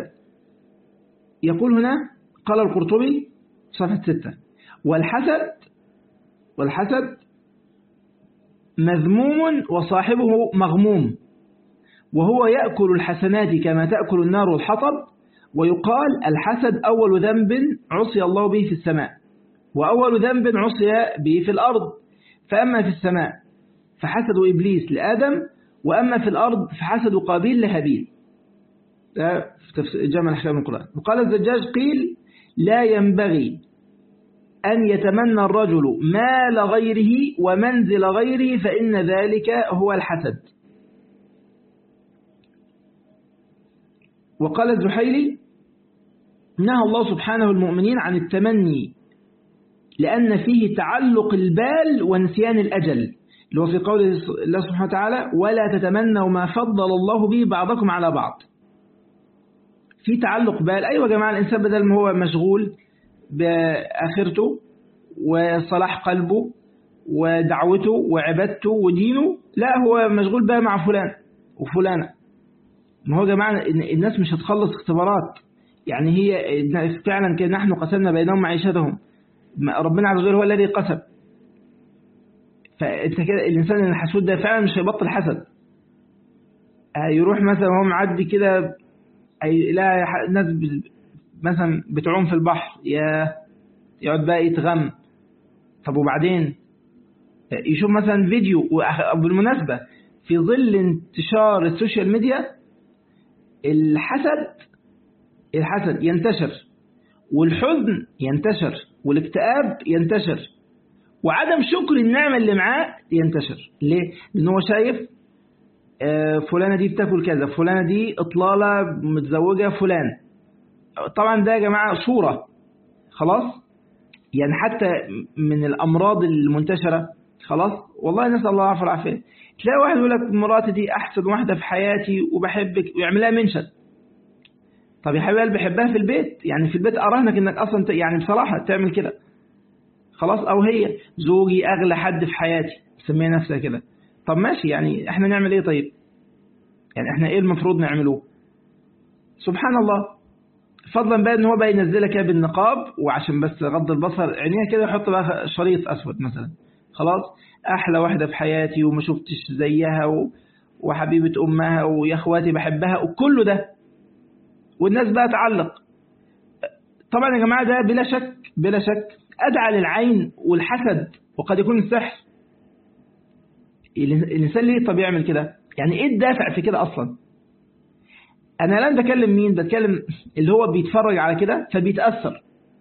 [SPEAKER 1] يقول هنا قال القرطبي صفحة ستة والحسد والحسد مذموم وصاحبه مغموم وهو يأكل الحسنات كما تأكل النار الحطب ويقال الحسد أول ذنب عصي الله به في السماء وأول ذنب عصي به في الأرض فأما في السماء فحسد إبليس لآدم وأما في الأرض فحسد قابيل لهابيل ده في جمع الأحكام القرآن وقال الزجاج قيل لا ينبغي أن يتمنى الرجل مال غيره ومنزل غيره فإن ذلك هو الحسد وقال الزحيلي نهى الله سبحانه المؤمنين عن التمني لأن فيه تعلق البال ونسيان الأجل اللي هو في قول الله سبحانه وتعالى ولا تتمنوا ما فضل الله به بعضكم على بعض في تعلق بال أيوة يا جماعة الإنسان بدل ما هو مشغول بآخرته وصلاح قلبه ودعوته وعبادته ودينه لا هو مشغول بقى مع فلان وفلانة ما هو يا جماعة الناس مش هتخلص اختبارات يعني هي فعلا كده نحن قسمنا بينهم معيشتهم ربنا عز وجل هو الذي قسم فانت كده الانسان الحسود ده فعلا مش هيبطل حسد يروح مثلا وهو معدي كده يلاقي ناس مثلا بتعوم في البحر يا يقعد بقى يتغم طب وبعدين يشوف مثلا فيديو وبالمناسبة في ظل انتشار السوشيال ميديا الحسد الحسد ينتشر والحزن ينتشر والاكتئاب ينتشر وعدم شكر النعمة اللي معاه ينتشر ليه؟ لأنه هو شايف فلانة دي بتاكل كذا فلانة دي إطلالة متزوجة فلان طبعا ده يا جماعة صورة خلاص يعني حتى من الأمراض المنتشرة خلاص والله نسأل الله العافية والعافية تلاقي واحد يقول لك مراتي دي أحسن واحدة في حياتي وبحبك ويعملها منشن طب يا حبيبي بحبها في البيت يعني في البيت أراهنك إنك أصلا يعني بصراحة تعمل كده خلاص أو هي زوجي أغلى حد في حياتي سميها نفسها كده طب ماشي يعني احنا نعمل ايه طيب يعني احنا ايه المفروض نعمله سبحان الله فضلا بقى ان هو بقى ينزلك بالنقاب وعشان بس غض البصر عينيها كده يحط بقى شريط اسود مثلا خلاص احلى واحدة في حياتي وما شفتش زيها و... وحبيبة امها ويا اخواتي بحبها وكله ده والناس بقى تعلق طبعا يا جماعة ده بلا شك بلا شك ادعى للعين والحسد وقد يكون السحر الإنسان ليه طب يعمل كده يعني إيه الدافع في كده أصلا أنا الآن بكلم مين بتكلم اللي هو بيتفرج على كده فبيتأثر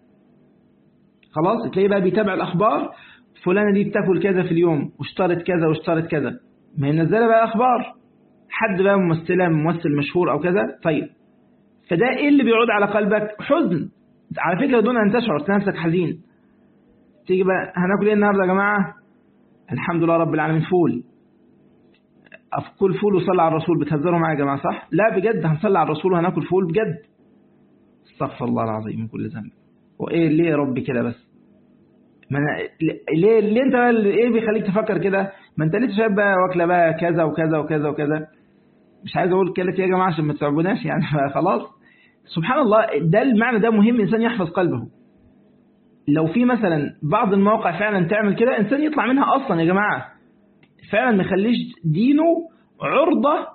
[SPEAKER 1] خلاص تلاقيه بقى بيتابع الأخبار فلانة دي بتاكل كذا في اليوم واشترت كذا واشترت كذا ما هي منزله بقى أخبار حد بقى ممثلة ممثل مشهور أو كذا طيب فده إيه اللي بيعود على قلبك حزن على فكرة دون أن تشعر نفسك حزين تيجي بقى هناكل إيه النهاردة يا جماعة الحمد لله رب العالمين فول كل فول وصلى على الرسول بتهزروا معايا يا جماعه صح لا بجد هنصلي على الرسول وهناكل فول بجد استغفر الله العظيم من كل ذنب وايه ليه يا رب كده بس ما أنا ليه ليه انت ايه بيخليك تفكر كده ما انت لسه شايف بقى واكله بقى كذا وكذا وكذا وكذا مش عايز اقول كده يا جماعه عشان ما تصعبوناش يعني خلاص سبحان الله ده المعنى ده مهم انسان يحفظ قلبه لو في مثلا بعض المواقع فعلا تعمل كده انسان يطلع منها اصلا يا جماعه فعلا ما يخليش دينه عرضة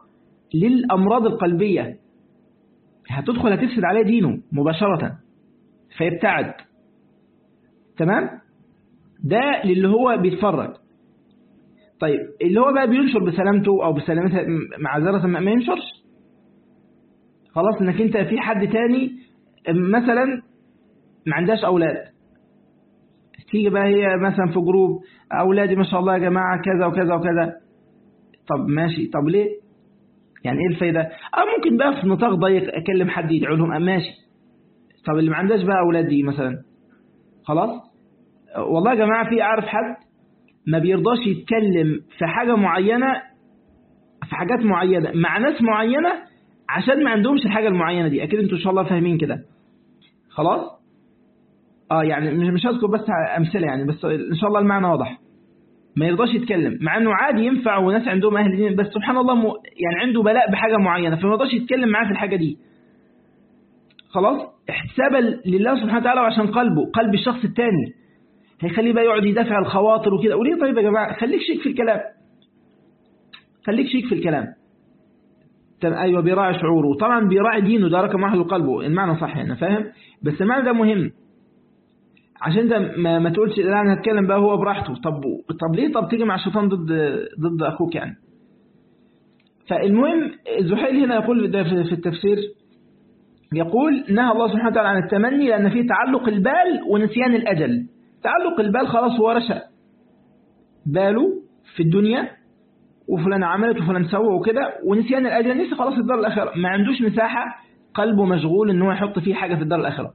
[SPEAKER 1] للأمراض القلبية هتدخل هتفسد عليه دينه مباشرة فيبتعد تمام ده للي هو بيتفرج طيب اللي هو بقى بينشر بسلامته أو بسلامتها معذرة ما ينشرش خلاص انك انت في حد تاني مثلا ما عندهاش اولاد تيجي بقى هي مثلا في جروب اولادي ما شاء الله يا جماعه كذا وكذا وكذا طب ماشي طب ليه يعني ايه الفايده اه ممكن بقى في نطاق ضيق اكلم حد يدعو لهم اه ماشي طب اللي ما عندهاش بقى اولاد دي مثلا خلاص والله يا جماعه في اعرف حد ما بيرضاش يتكلم في حاجه معينه في حاجات معينه مع ناس معينه عشان ما عندهمش الحاجة المعينة دي أكيد أنتوا إن شاء الله فاهمين كده خلاص آه يعني مش مش هذكر بس أمثلة يعني بس إن شاء الله المعنى واضح ما يرضاش يتكلم مع أنه عادي ينفع وناس عندهم أهل دين بس سبحان الله م... يعني عنده بلاء بحاجة معينة فما يرضاش يتكلم معاه في الحاجة دي خلاص احتسابا لله سبحانه وتعالى وعشان قلبه قلب الشخص الثاني هيخليه بقى يقعد يدافع الخواطر وكده وليه طيب يا جماعة خليك شيك في الكلام خليك شيك في الكلام ايوه بيراعي شعوره طبعا بيراعي دينه ده رقم واحد وقلبه المعنى صح انا فاهم بس المعنى ده مهم عشان انت ما, ما تقولش لا انا هتكلم بقى هو براحته طب طب ليه طب تيجي مع الشيطان ضد ضد اخوك يعني فالمهم زحيل هنا يقول ده في التفسير يقول نهى الله سبحانه وتعالى عن التمني لأن فيه تعلق البال ونسيان الأجل تعلق البال خلاص هو رشأ باله في الدنيا وفلان عملت وفلان سوى وكده ونسيان الأجل نسي خلاص الدار الآخرة ما عندوش مساحة قلبه مشغول ان هو يحط فيه حاجة في الدار الآخرة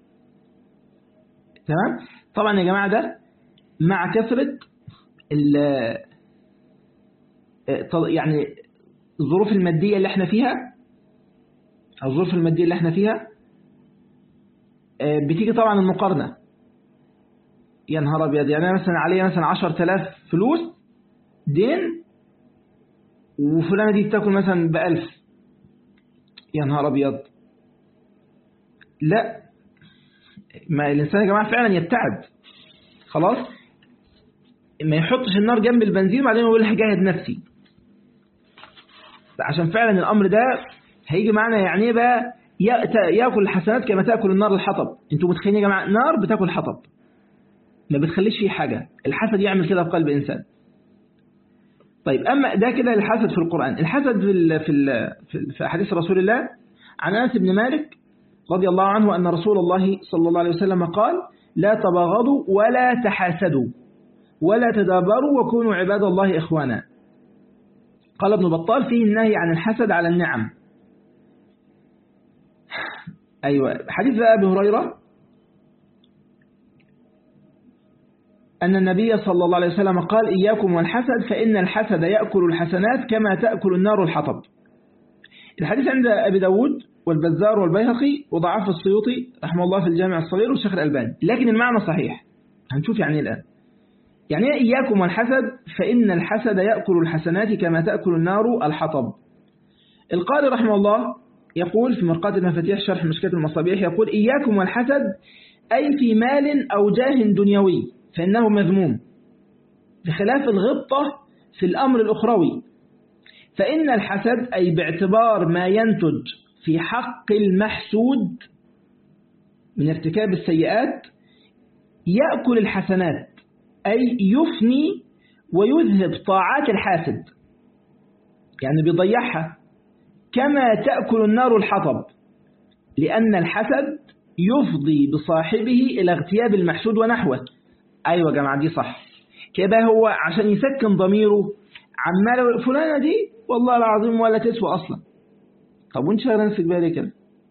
[SPEAKER 1] تمام طبعا يا جماعة ده مع كثرة يعني الظروف المادية اللي احنا فيها الظروف المادية اللي احنا فيها بتيجي طبعا المقارنة يا نهار ابيض يعني مثلا عليا مثلا 10000 فلوس دين وفلانة دي بتاكل مثلا بألف يا نهار أبيض لا ما الإنسان يا جماعة فعلا يبتعد خلاص ما يحطش النار جنب البنزين وبعدين يقول هجاهد نفسي عشان فعلا الأمر ده هيجي معنا يعني ايه بقى ياكل الحسنات كما تاكل النار الحطب انتوا متخيلين يا جماعه نار بتاكل حطب ما بتخليش فيه حاجه الحسد يعمل كده في قلب انسان طيب أما ده كده الحسد في القرآن الحسد في ال في ال في حديث رسول الله عن أنس بن مالك رضي الله عنه أن رسول الله صلى الله عليه وسلم قال لا تباغضوا ولا تحاسدوا ولا تدابروا وكونوا عباد الله إخوانا قال ابن بطال فيه النهي عن الحسد على النعم أيوة حديث أبي هريرة أن النبي صلى الله عليه وسلم قال إياكم والحسد فإن الحسد يأكل الحسنات كما تأكل النار الحطب الحديث عند أبي داود والبزار والبيهقي وضعف السيوطي رحمه الله في الجامع الصغير والشيخ الألباني لكن المعنى صحيح هنشوف يعني الآن يعني إياكم والحسد فإن الحسد يأكل الحسنات كما تأكل النار الحطب القارئ رحمه الله يقول في مرقات المفاتيح شرح مشكلة المصابيح يقول إياكم والحسد أي في مال أو جاه دنيوي فإنه مذموم بخلاف الغبطة في الأمر الأخروي فإن الحسد أي باعتبار ما ينتج في حق المحسود من ارتكاب السيئات يأكل الحسنات أي يفني ويذهب طاعات الحاسد يعني بيضيعها كما تأكل النار الحطب لأن الحسد يفضي بصاحبه إلى اغتياب المحسود ونحوه أيوة يا جماعة دي صح كده هو عشان يسكن ضميره عمال فلانة دي والله العظيم ولا تسوى أصلا طب وانت شغال نفسك بالي كده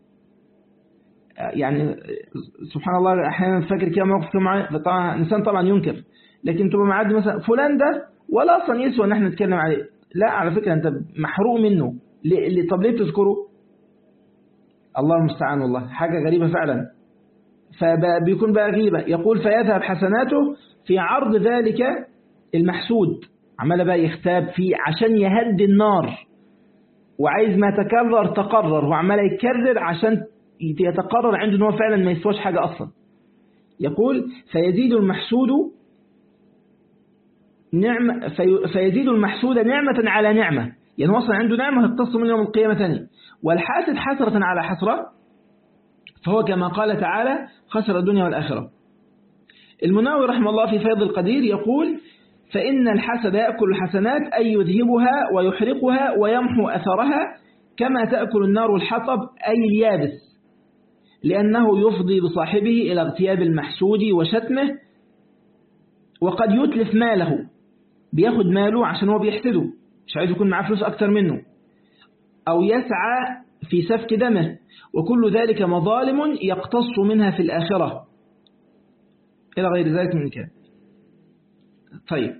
[SPEAKER 1] يعني سبحان الله أحيانا فاكر كده موقف كده معايا طبعا الإنسان طبعا ينكر لكن تبقى معدي مثلا فلان ده ولا أصلا يسوى إن احنا نتكلم عليه لا على فكرة أنت محروق منه ليه طب ليه تذكره الله المستعان والله حاجة غريبة فعلا فبيكون بقى غيبة يقول فيذهب حسناته في عرض ذلك المحسود عمال بقى يختاب فيه عشان يهدي النار وعايز ما تكرر تقرر هو عمال يكرر عشان يتقرر عنده ان هو فعلا ما يسواش حاجة أصلا يقول فيزيد المحسود نعمة في فيزيد المحسود نعمة على نعمة يعني هو أصلا عنده نعمة هتص من يوم القيامة ثاني والحاسد حسرة على حسرة فهو كما قال تعالى خسر الدنيا والآخرة المناوي رحمه الله في فيض القدير يقول فإن الحسد يأكل الحسنات أي يذهبها ويحرقها ويمحو أثرها كما تأكل النار الحطب أي اليابس لأنه يفضي بصاحبه إلى اغتياب المحسود وشتمه وقد يتلف ماله بياخد ماله عشان هو بيحسده مش عايز يكون معاه فلوس أكتر منه أو يسعى في سفك دمه وكل ذلك مظالم يقتص منها في الآخرة إلى غير ذلك من كان طيب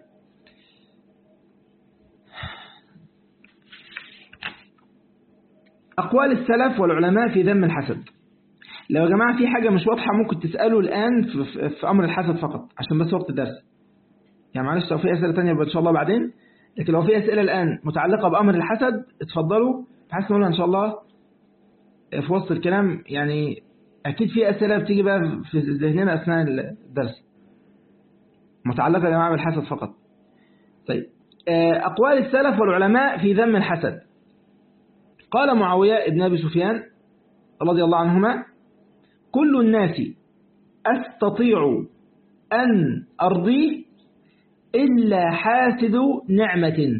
[SPEAKER 1] أقوال السلف والعلماء في ذم الحسد لو يا جماعة في حاجة مش واضحة ممكن تسألوا الآن في, في أمر الحسد فقط عشان بس وقت الدرس يعني معلش لو في أسئلة تانية إن شاء الله بعدين لكن لو في أسئلة الآن متعلقة بأمر الحسد اتفضلوا بحيث نقولها إن شاء الله في وسط الكلام يعني أكيد في أسئلة بتيجي بقى في ذهننا أثناء الدرس متعلقة يا جماعة بالحسد فقط طيب أقوال السلف والعلماء في ذم الحسد قال معاوية ابن أبي سفيان رضي الله عنهما كل الناس أستطيع أن أرضيه إلا حاسد نعمة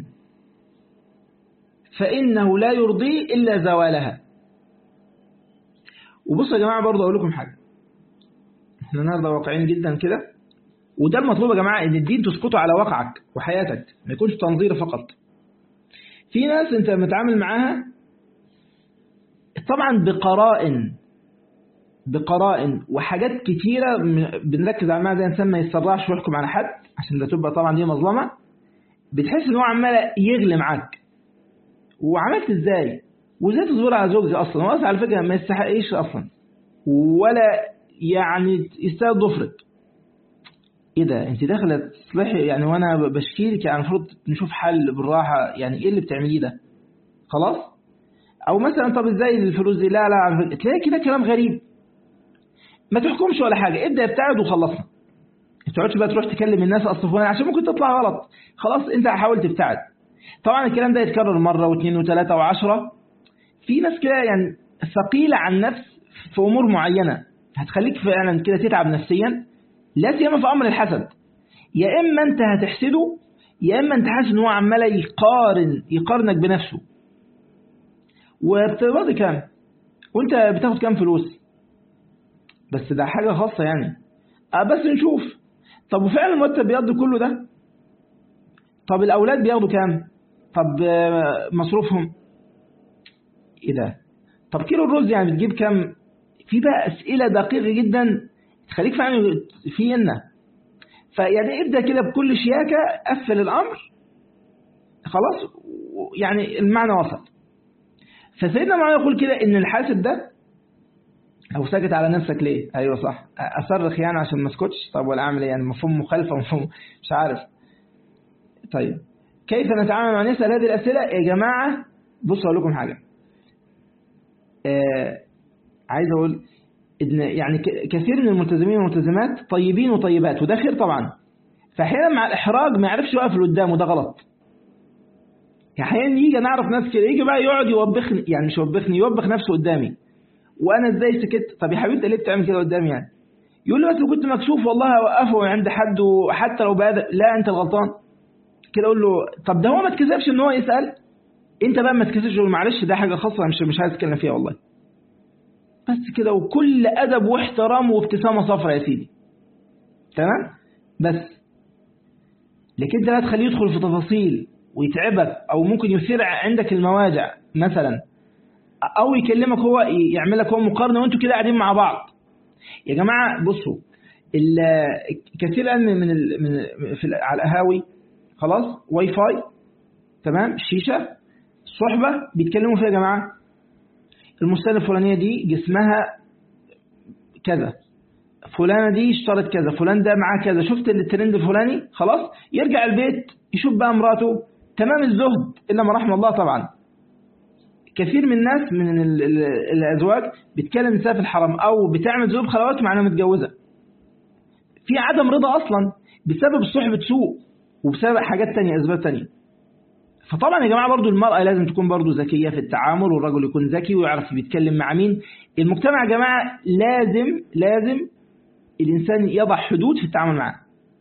[SPEAKER 1] فإنه لا يرضي إلا زوالها وبصوا يا جماعة برضه أقول لكم حاجة احنا النهارده واقعين جدا كده وده المطلوب يا جماعة ان الدين تسقطه على واقعك وحياتك ما يكونش تنظير فقط في ناس انت متعامل معاها طبعا بقرائن بقرائن وحاجات كتيرة بنركز على زي انسان ما يتسرعش ويحكم على حد عشان ده تبقى طبعا دي مظلمة بتحس ان هو عمال يغلي معاك وعملت ازاي وازاي تصبر على زوجتي اصلا هو اصلا على فكرة ما يستحقش اصلا ولا يعني يستاهل ضفرك ايه ده انت داخله تصلحي يعني وانا بشكي لك يعني المفروض نشوف حل بالراحه يعني ايه اللي بتعمليه ده خلاص او مثلا طب ازاي الفلوس دي لا لا تلاقي كده كلام غريب ما تحكمش ولا حاجه ابدا ابتعد وخلصنا ما تقعدش بقى تروح تكلم الناس اصل فلان عشان ممكن تطلع غلط خلاص انت حاول تبتعد طبعا الكلام ده يتكرر مره واثنين وثلاثه وعشرة في ناس كده يعني ثقيله عن النفس في امور معينه هتخليك فعلا كده تتعب نفسيا لا سيما في امر الحسد يا اما انت هتحسده يا اما انت حاسس ان هو عمال يقارن يقارنك بنفسه وبتقبضي كام وانت بتاخد كام فلوس بس ده حاجه خاصه يعني اه بس نشوف طب وفعلا المرتب بيقضي كله ده طب الاولاد بياخدوا كام طب مصروفهم ايه ده طب كيلو الرز يعني بتجيب كام في بقى اسئله دقيقه جدا تخليك فعلا في إنه فيعني ابدأ كده بكل شياكة قفل الأمر خلاص يعني المعنى وصل فسيدنا معاوية يقول كده إن الحاسد ده أو ساكت على نفسك ليه أيوة صح أصرخ يعني عشان ما اسكتش طب ولا أعمل إيه يعني مفهوم مخالفة مفهوم مش عارف طيب كيف نتعامل مع نسأل هذه الأسئلة يا جماعة بصوا أقول لكم حاجة آه عايز أقول إن يعني كثير من الملتزمين والملتزمات طيبين وطيبات وده خير طبعا فأحيانا مع الإحراج ما يعرفش يقف لقدام وده غلط يعني أحيانا يجي أنا أعرف ناس كده يجي بقى يقعد يوبخني يعني مش يوبخني يوبخ نفسه قدامي وأنا إزاي سكت طب يا حبيبتي ليه بتعمل كده قدامي يعني يقول لي بس لو كنت مكسوف والله أوقفه عند حد وحتى لو بهذا لا أنت الغلطان كده أقول له طب ده هو ما اتكسفش إن هو يسأل أنت بقى ما تكسفش معلش ده حاجة خاصة مش مش عايز أتكلم فيها والله بس كده وكل أدب واحترام وابتسامة صفرا يا سيدي تمام بس لكن انت لا تخليه يدخل في تفاصيل ويتعبك أو ممكن يثير عندك المواجع مثلا أو يكلمك هو يعمل لك هو مقارنة وانتوا كده قاعدين مع بعض يا جماعة بصوا كثير الآن من, ال من في على القهاوي خلاص واي فاي تمام شيشة صحبة بيتكلموا فيها يا جماعة المستند الفلانية دي جسمها كذا فلانة دي اشترت كذا فلان ده معاه كذا شفت الترند الفلاني خلاص يرجع البيت يشوف بقى مراته تمام الزهد إلا ما رحم الله طبعا كثير من الناس من الأزواج بتكلم نساء في الحرام أو بتعمل ذنوب خلوات مع انها متجوزة في عدم رضا أصلا بسبب صحبة سوء وبسبب حاجات تانية أسباب تانية فطبعا يا جماعة برضو المرأة لازم تكون برضو ذكية في التعامل والرجل يكون ذكي ويعرف بيتكلم مع مين المجتمع يا جماعة لازم لازم الإنسان يضع حدود في التعامل معاه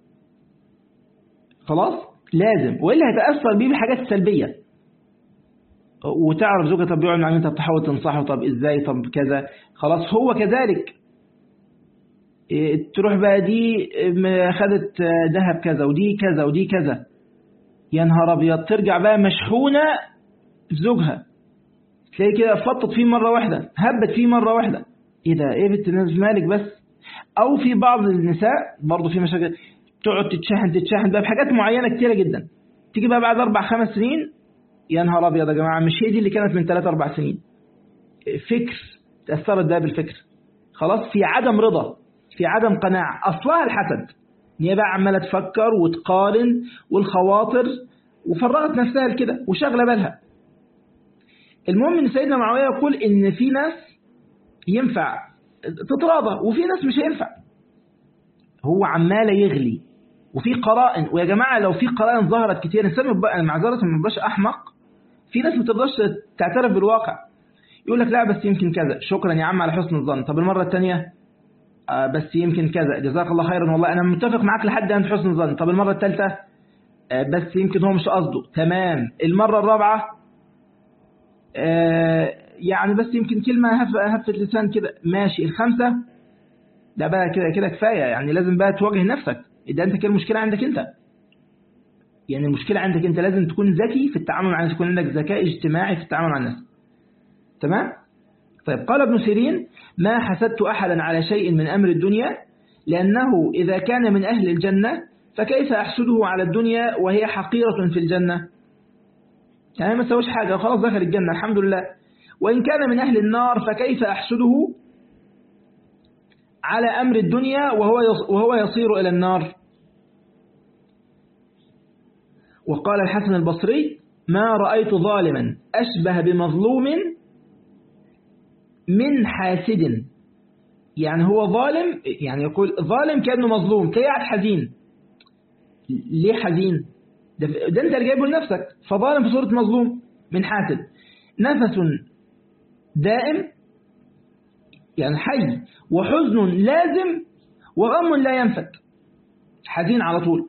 [SPEAKER 1] خلاص لازم وإلا هيتأثر بيه بالحاجات السلبية وتعرف زوجها طب بيقعد مع مين طب تحاول تنصحه طب ازاي طب كذا خلاص هو كذلك إيه، تروح بقى دي م- خدت ذهب كذا ودي كذا ودي كذا يا نهار ابيض ترجع بقى مشحونة في زوجها تلاقي كده فطت فيه مرة واحدة هبت فيه مرة واحدة ايه ده ايه بنت الناس مالك بس او في بعض النساء برضه في مشاكل تقعد تتشحن تتشحن بقى بحاجات معينة كتيرة جدا تيجي بقى بعد اربع خمس سنين يا نهار ابيض يا جماعة مش هي دي اللي كانت من ثلاث اربع سنين فكر تأثرت ده بالفكر خلاص في عدم رضا في عدم قناعة أصلها الحسد إن هي بقى عمالة تفكر وتقارن والخواطر وفرغت نفسها لكده وشغلة بالها المهم إن سيدنا معاوية يقول إن في ناس ينفع تتراضى وفي ناس مش هينفع هو عمال يغلي وفي قرائن ويا جماعة لو في قرائن ظهرت كتير الإنسان مبقى- معذرة ما يبقاش أحمق في ناس ما تقدرش تعترف بالواقع يقول لك لا بس يمكن كذا شكرا يا عم على حسن الظن طب المرة الثانية آه بس يمكن كذا جزاك الله خيرا والله أنا متفق معاك لحد عند حسن الظن طب المرة الثالثة آه بس يمكن هو مش قصده تمام المرة الرابعة آه يعني بس يمكن كلمة هف هفة لسان كده ماشي الخمسة ده بقى كده كده كفاية يعني لازم بقى تواجه نفسك ده انت كده المشكلة عندك انت يعني المشكلة عندك انت لازم تكون ذكي في التعامل مع الناس يكون عندك ذكاء اجتماعي في التعامل مع الناس تمام طيب قال ابن سيرين ما حسدت أحدا على شيء من أمر الدنيا لأنه إذا كان من أهل الجنة فكيف أحسده على الدنيا وهي حقيرة في الجنة يعني ما سويش حاجة خلاص دخل الجنة الحمد لله وإن كان من أهل النار فكيف أحسده على أمر الدنيا وهو يص- وهو يصير إلى النار وقال الحسن البصري ما رأيت ظالما أشبه بمظلوم من حاسد يعني هو ظالم يعني يقول ظالم كأنه مظلوم تلاقيه قاعد حزين ليه حزين ده, ده انت اللي جايبه لنفسك فظالم في صورة مظلوم من حاسد نفس دائم يعني حي وحزن لازم وغم لا ينفك حزين على طول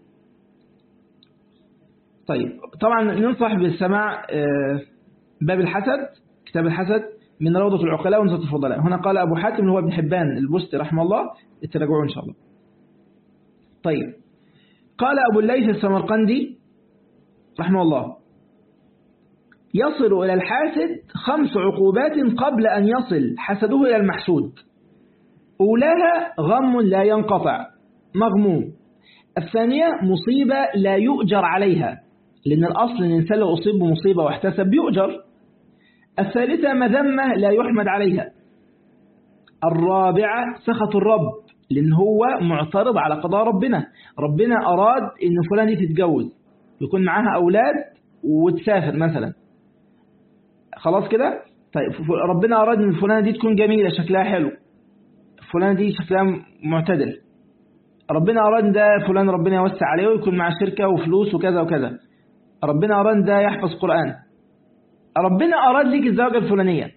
[SPEAKER 1] طيب طبعا ننصح بالسماع آه، باب الحسد كتاب الحسد من روضة العقلاء ونزلة الفضلاء هنا قال أبو حاتم اللي هو ابن حبان البستي رحمه الله اتراجعوه إن شاء الله طيب قال أبو الليث السمرقندي رحمه الله يصل إلى الحاسد خمس عقوبات قبل أن يصل حسده إلى المحسود أولاها غم لا ينقطع مغموم الثانية مصيبة لا يؤجر عليها لأن الأصل أن الإنسان لو أصيب بمصيبة واحتسب يؤجر الثالثة مذمة لا يحمد عليها الرابعة سخط الرب لأن هو معترض على قضاء ربنا ربنا أراد أن فلان دي تتجوز يكون معاها أولاد وتسافر مثلا خلاص كده طيب ف- ربنا أراد أن فلانة دي تكون جميلة شكلها حلو فلانة دي شكلها معتدل ربنا أراد إن ده فلان ربنا يوسع عليه ويكون معاه شركة وفلوس وكذا وكذا ربنا أراد إن ده يحفظ قرآن ربنا أراد ليك الزوجة الفلانية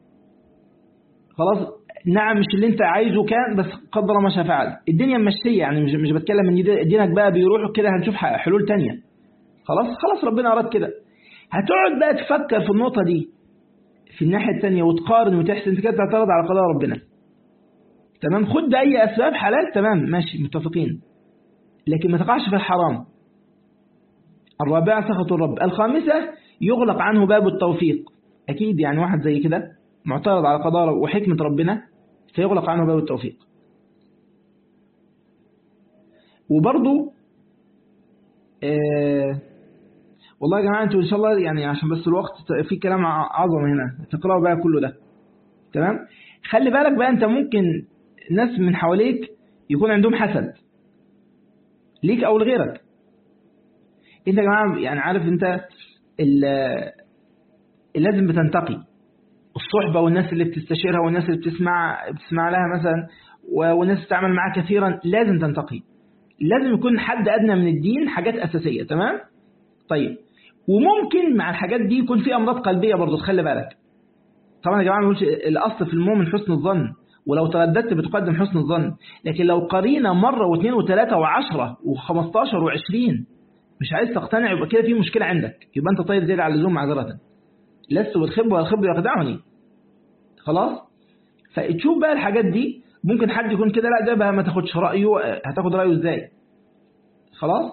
[SPEAKER 1] خلاص نعم مش اللي انت عايزه كان بس قدر ما شاء فعل الدنيا مشية يعني مش مش بتكلم ان دي- دينك بقى بيروح كده هنشوف ح- حلول تانية خلاص خلاص ربنا أراد كده هتقعد بقى تفكر في النقطة دي في الناحية التانية وتقارن وتحسن انت كده تعترض على قضاء ربنا تمام خد بأي أسباب حلال تمام ماشي متفقين لكن ما تقعش في الحرام الرابعة سخط الرب الخامسة يغلق عنه باب التوفيق أكيد يعني واحد زي كده معترض على قضاء رب- وحكمة ربنا فيغلق عنه باب التوفيق وبرضو آه والله يا جماعة انتوا إن شاء الله يعني عشان بس الوقت في كلام ع- عظمة هنا تقرأوا بقى كله ده تمام خلي بالك بقى انت ممكن ناس من حواليك يكون عندهم حسد ليك او لغيرك انت يا جماعه يعني عارف انت ال- لازم بتنتقي الصحبه والناس اللي بتستشيرها والناس اللي بتسمع بتسمع لها مثلا و- والناس تتعامل معاها كثيرا لازم تنتقي لازم يكون حد ادنى من الدين حاجات اساسيه تمام طيب وممكن مع الحاجات دي يكون في أمراض قلبية برضه تخلي بالك طبعا يا جماعة ما بقولش الأصل في المؤمن حسن الظن ولو ترددت بتقدم حسن الظن لكن لو قرينا مرة واثنين وثلاثة وعشرة وخمستاشر وعشرين مش عايز تقتنع يبقى كده في مشكلة عندك يبقى أنت طيب زيادة على اللزوم معذرة لست بالخب والخب يخدعني خلاص فتشوف بقى الحاجات دي ممكن حد يكون كده لا ده بقى ما تاخدش رأيه هتاخد رأيه ازاي خلاص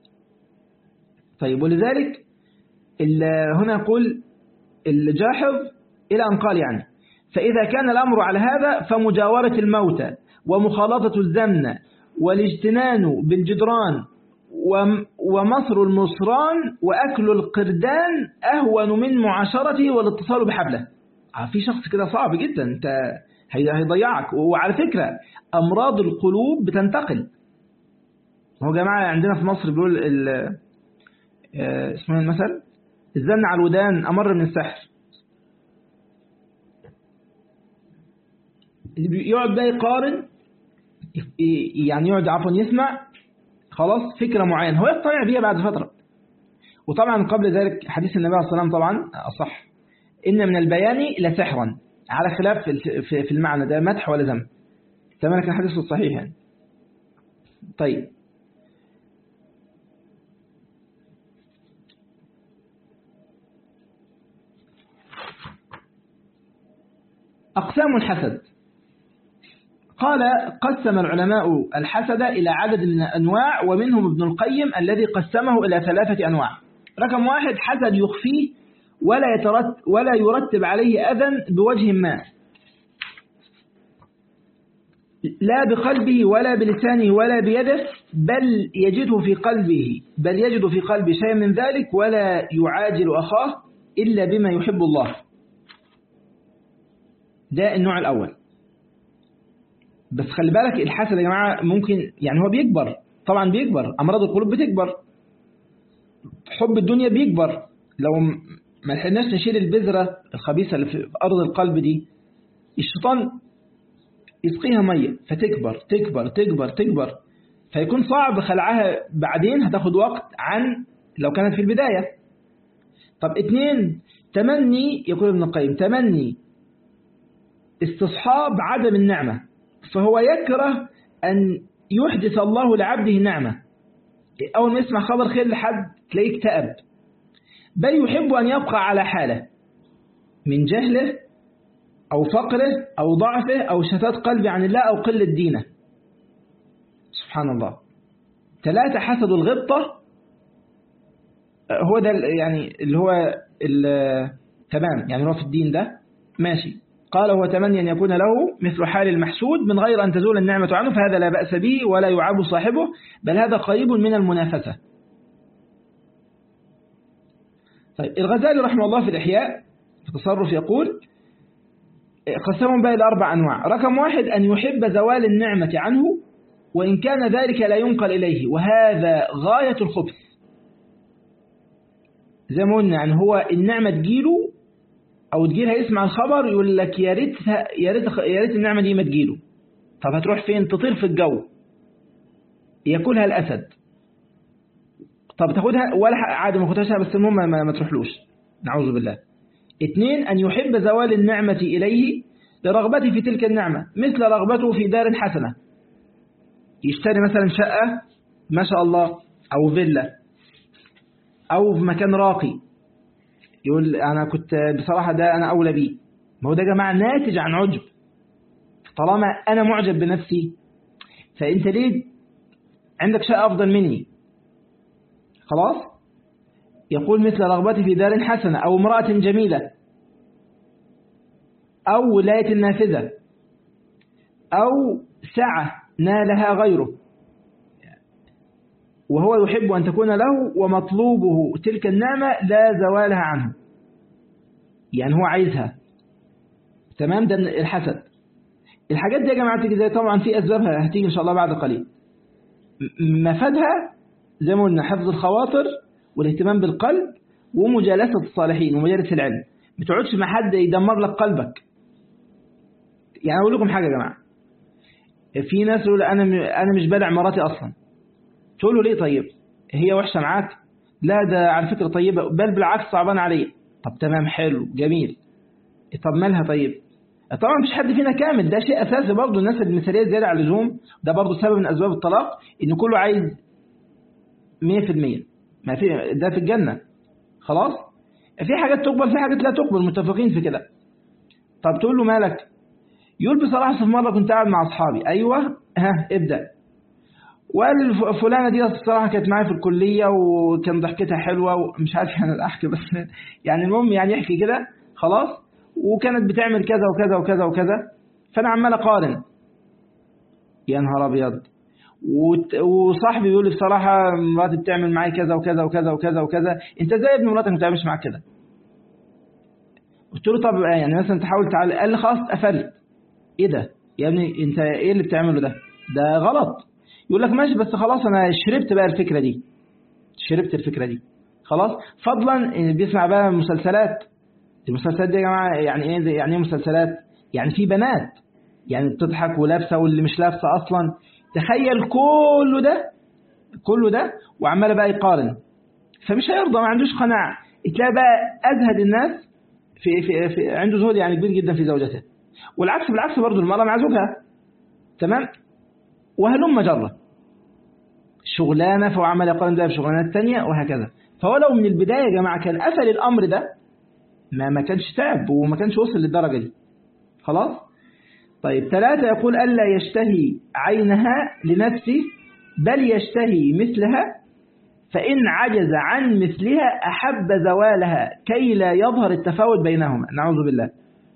[SPEAKER 1] طيب ولذلك هنا يقول الجاحظ إلى أن قال يعني فإذا كان الأمر على هذا فمجاورة الموتى ومخالطة الزمن والاجتنان بالجدران ومصر المصران وأكل القردان أهون من معاشرته والاتصال بحبله في شخص كده صعب جدا انت هيضيعك وعلى فكرة أمراض القلوب بتنتقل هو جماعة عندنا في مصر بيقول اسمه المثل الزن على الودان أمر من السحر يقعد بقى يقارن يعني يقعد عفوا يسمع خلاص فكرة معينة هو يقتنع بيها بعد فترة وطبعا قبل ذلك حديث النبي عليه الصلاة والسلام طبعا أصح إن من البيان لسحرا على خلاف في المعنى ده مدح ولا ذم تمام كان حديث صحيح يعني طيب أقسام الحسد قال قسم العلماء الحسد إلى عدد من الأنواع ومنهم ابن القيم الذي قسمه إلى ثلاثة أنواع رقم واحد حسد يخفيه ولا, يترتب ولا يرتب عليه أذى بوجه ما لا بقلبه ولا بلسانه ولا بيده بل يجده في قلبه بل يجد في قلبه شيء من ذلك ولا يعاجل أخاه إلا بما يحب الله ده النوع الأول بس خلي بالك الحسد يا جماعة ممكن يعني هو بيكبر طبعا بيكبر أمراض القلوب بتكبر حب الدنيا بيكبر لو ما لحقناش نشيل البذرة الخبيثة اللي في أرض القلب دي الشيطان يسقيها مية فتكبر تكبر تكبر تكبر فيكون صعب خلعها بعدين هتاخد وقت عن لو كانت في البداية طب اتنين تمني يقول ابن القيم تمني استصحاب عدم النعمة فهو يكره أن يحدث الله لعبده نعمة أول ما يسمع خبر خير لحد تلاقيه اكتئب بل يحب أن يبقى على حاله من جهله أو فقره أو ضعفه أو شتات قلبه عن الله أو قلة دينه سبحان الله ثلاثة حسد الغبطة هو ده يعني اللي هو تمام يعني هو في الدين ده ماشي قال هو تمني أن يكون له مثل حال المحسود من غير أن تزول النعمة عنه فهذا لا بأس به ولا يعاب صاحبه بل هذا قريب من المنافسة طيب الغزالي رحمه الله في الإحياء في التصرف يقول قسمهم بقى إلى أربع أنواع رقم واحد أن يحب زوال النعمة عنه وإن كان ذلك لا ينقل إليه وهذا غاية الخبث زي ما قلنا يعني هو النعمة تجيله أو تجيلها يسمع الخبر يقول لك يا ريت يا ريت يا ريت النعمة دي ما تجيله طب هتروح فين تطير في الجو ياكلها الأسد طب تاخدها ولا عادي ما تاخدهاش بس المهم ما, ما تروحلوش نعوذ بالله اثنين أن يحب زوال النعمة إليه لرغبته في تلك النعمة مثل رغبته في دار حسنة يشتري مثلا شقة ما شاء الله أو فيلا أو في مكان راقي يقول أنا كنت بصراحة ده أنا أولى بيه ما هو ده جماعة ناتج عن عجب طالما أنا معجب بنفسي فأنت ليه عندك شقة أفضل مني خلاص يقول مثل رغبتي في دار حسنة أو امرأة جميلة أو ولاية نافذة أو سعة نالها غيره وهو يحب أن تكون له ومطلوبه تلك النعمة لا زوالها عنه يعني هو عايزها تمام ده الحسد الحاجات دي يا جماعة تيجي زي طبعا في أسبابها هتيجي إن شاء الله بعد قليل مفادها زي ما قلنا حفظ الخواطر والاهتمام بالقلب ومجالسة الصالحين ومجالسة العلم ما تقعدش مع حد يدمر لك قلبك يعني أقول لكم حاجة يا جماعة في ناس يقول أنا أنا مش بدع مراتي أصلا تقول له ليه طيب هي وحشة معاك لا ده على فكرة طيبة بل بالعكس صعبان عليا طب تمام حلو جميل طب مالها طيب طبعا مفيش حد فينا كامل ده شيء اساسي برضه الناس المثاليه زياده عن اللزوم ده برضه سبب من اسباب الطلاق ان كله عايز 100% ما في ده في الجنه خلاص في حاجات تقبل في حاجات لا تقبل متفقين في كده طب تقول له مالك يقول بصراحه في مره كنت قاعد مع اصحابي ايوه ها ابدا وقال فلانه دي الصراحه كانت معايا في الكليه وكان ضحكتها حلوه ومش عارف انا احكي بس يعني المهم يعني يحكي كده خلاص وكانت بتعمل كذا وكذا وكذا وكذا فانا عمال اقارن يا نهار ابيض وصاحبي بيقول لي بصراحه مراتي بتعمل معايا كذا وكذا وكذا وكذا وكذا انت ازاي ابن مراتك ما بتعملش معاك كده قلت له طب يعني مثلا تحاول تعالى قال لي خلاص اتقفلت ايه ده يا ابني انت ايه اللي بتعمله ده ده غلط يقول لك ماشي بس خلاص انا شربت بقى الفكره دي شربت الفكره دي خلاص فضلا ان بيسمع بقى مسلسلات المسلسلات دي يا جماعه يعني ايه يعني ايه مسلسلات يعني في بنات يعني بتضحك ولابسه واللي مش لابسه اصلا تخيل كله ده كله ده وعمال بقى يقارن فمش هيرضى ما عندوش قناعه تلاقي بقى ازهد الناس في, في, في عنده زهد يعني كبير جدا في زوجته والعكس بالعكس برضه المرأة مع زوجها تمام وهلم جرة شغلانة فهو عمل يقارن ده بشغلانات تانية وهكذا فهو لو من البداية يا جماعة كان قفل الأمر ده ما ما كانش تعب وما كانش وصل للدرجة دي خلاص طيب ثلاثة يقول ألا يشتهي عينها لنفسه بل يشتهي مثلها فإن عجز عن مثلها أحب زوالها كي لا يظهر التفاوت بينهما نعوذ بالله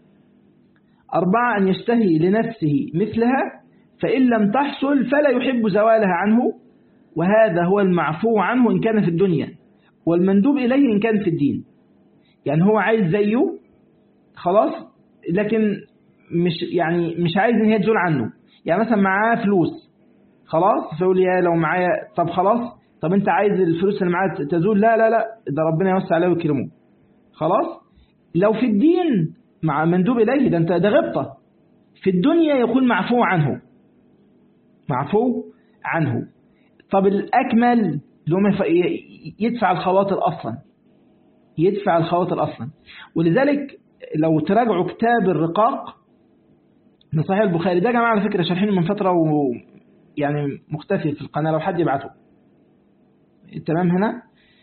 [SPEAKER 1] أربعة أن يشتهي لنفسه مثلها فإن لم تحصل فلا يحب زوالها عنه وهذا هو المعفو عنه إن كان في الدنيا والمندوب إليه إن كان في الدين يعني هو عايز زيه خلاص لكن مش يعني مش عايز ان هي تزول عنه يعني مثلا معاه فلوس خلاص فيقول يا لو معايا طب خلاص طب انت عايز الفلوس اللي معاك تزول لا لا لا ده ربنا يوسع عليه ويكرمه خلاص لو في الدين مع مندوب اليه ده انت ده غبطه في الدنيا يكون معفو عنه معفو عنه طب الاكمل اللي يدفع الخواطر اصلا يدفع الخواطر أصلا ولذلك لو تراجعوا كتاب الرقاق من صحيح البخاري ده يا جماعة على فكرة شارحينه من فترة ويعني مختفي في القناة لو حد يبعته تمام هنا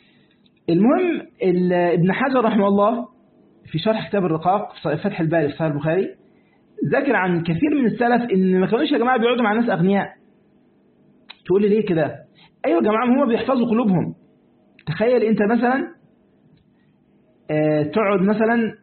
[SPEAKER 1] المهم ابن حجر رحمه الله في شرح كتاب الرقاق في فتح الباري في صحيح البخاري ذكر عن كثير من السلف ان ما كانوش يا جماعه بيقعدوا مع ناس اغنياء تقول لي ليه كده ايوه يا جماعه هم بيحفظوا قلوبهم تخيل انت مثلا آه تقعد مثلا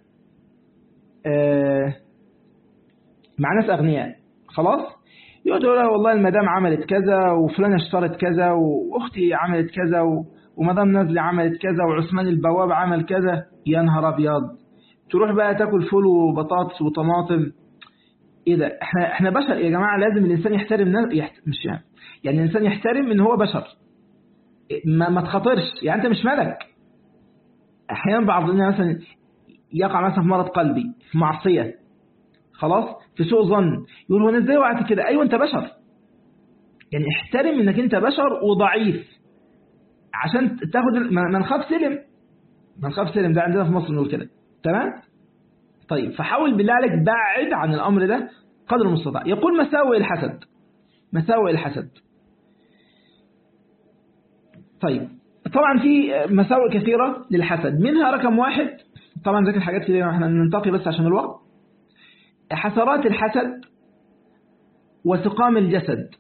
[SPEAKER 1] آه مع ناس أغنياء خلاص يقعد يقول والله المدام عملت كذا وفلانة اشترت كذا وأختي عملت كذا ومدام نازلة عملت كذا وعثمان البواب عمل كذا يا نهار أبيض تروح بقى تاكل فول وبطاطس وطماطم ايه ده احنا احنا بشر يا جماعه لازم الانسان يحترم يحت... مش يعني يعني الانسان يحترم ان هو بشر ما, ما تخاطرش يعني انت مش ملك احيانا بعضنا مثلا يقع مثلا في مرض قلبي في معصيه خلاص في سوء ظن يقول هو انا ازاي وقعت كده ايوه انت بشر يعني احترم انك انت بشر وضعيف عشان تاخد ما نخاف سلم ما نخاف سلم ده عندنا في مصر نقول كده تمام طيب فحاول بالله عليك بعد عن الامر ده قدر المستطاع يقول مساوئ الحسد مساوئ الحسد طيب طبعا في مساوئ كثيرة للحسد منها رقم واحد طبعا ذكر حاجات كثيرة احنا ننتقي بس عشان الوقت حسرات الحسد وسقام الجسد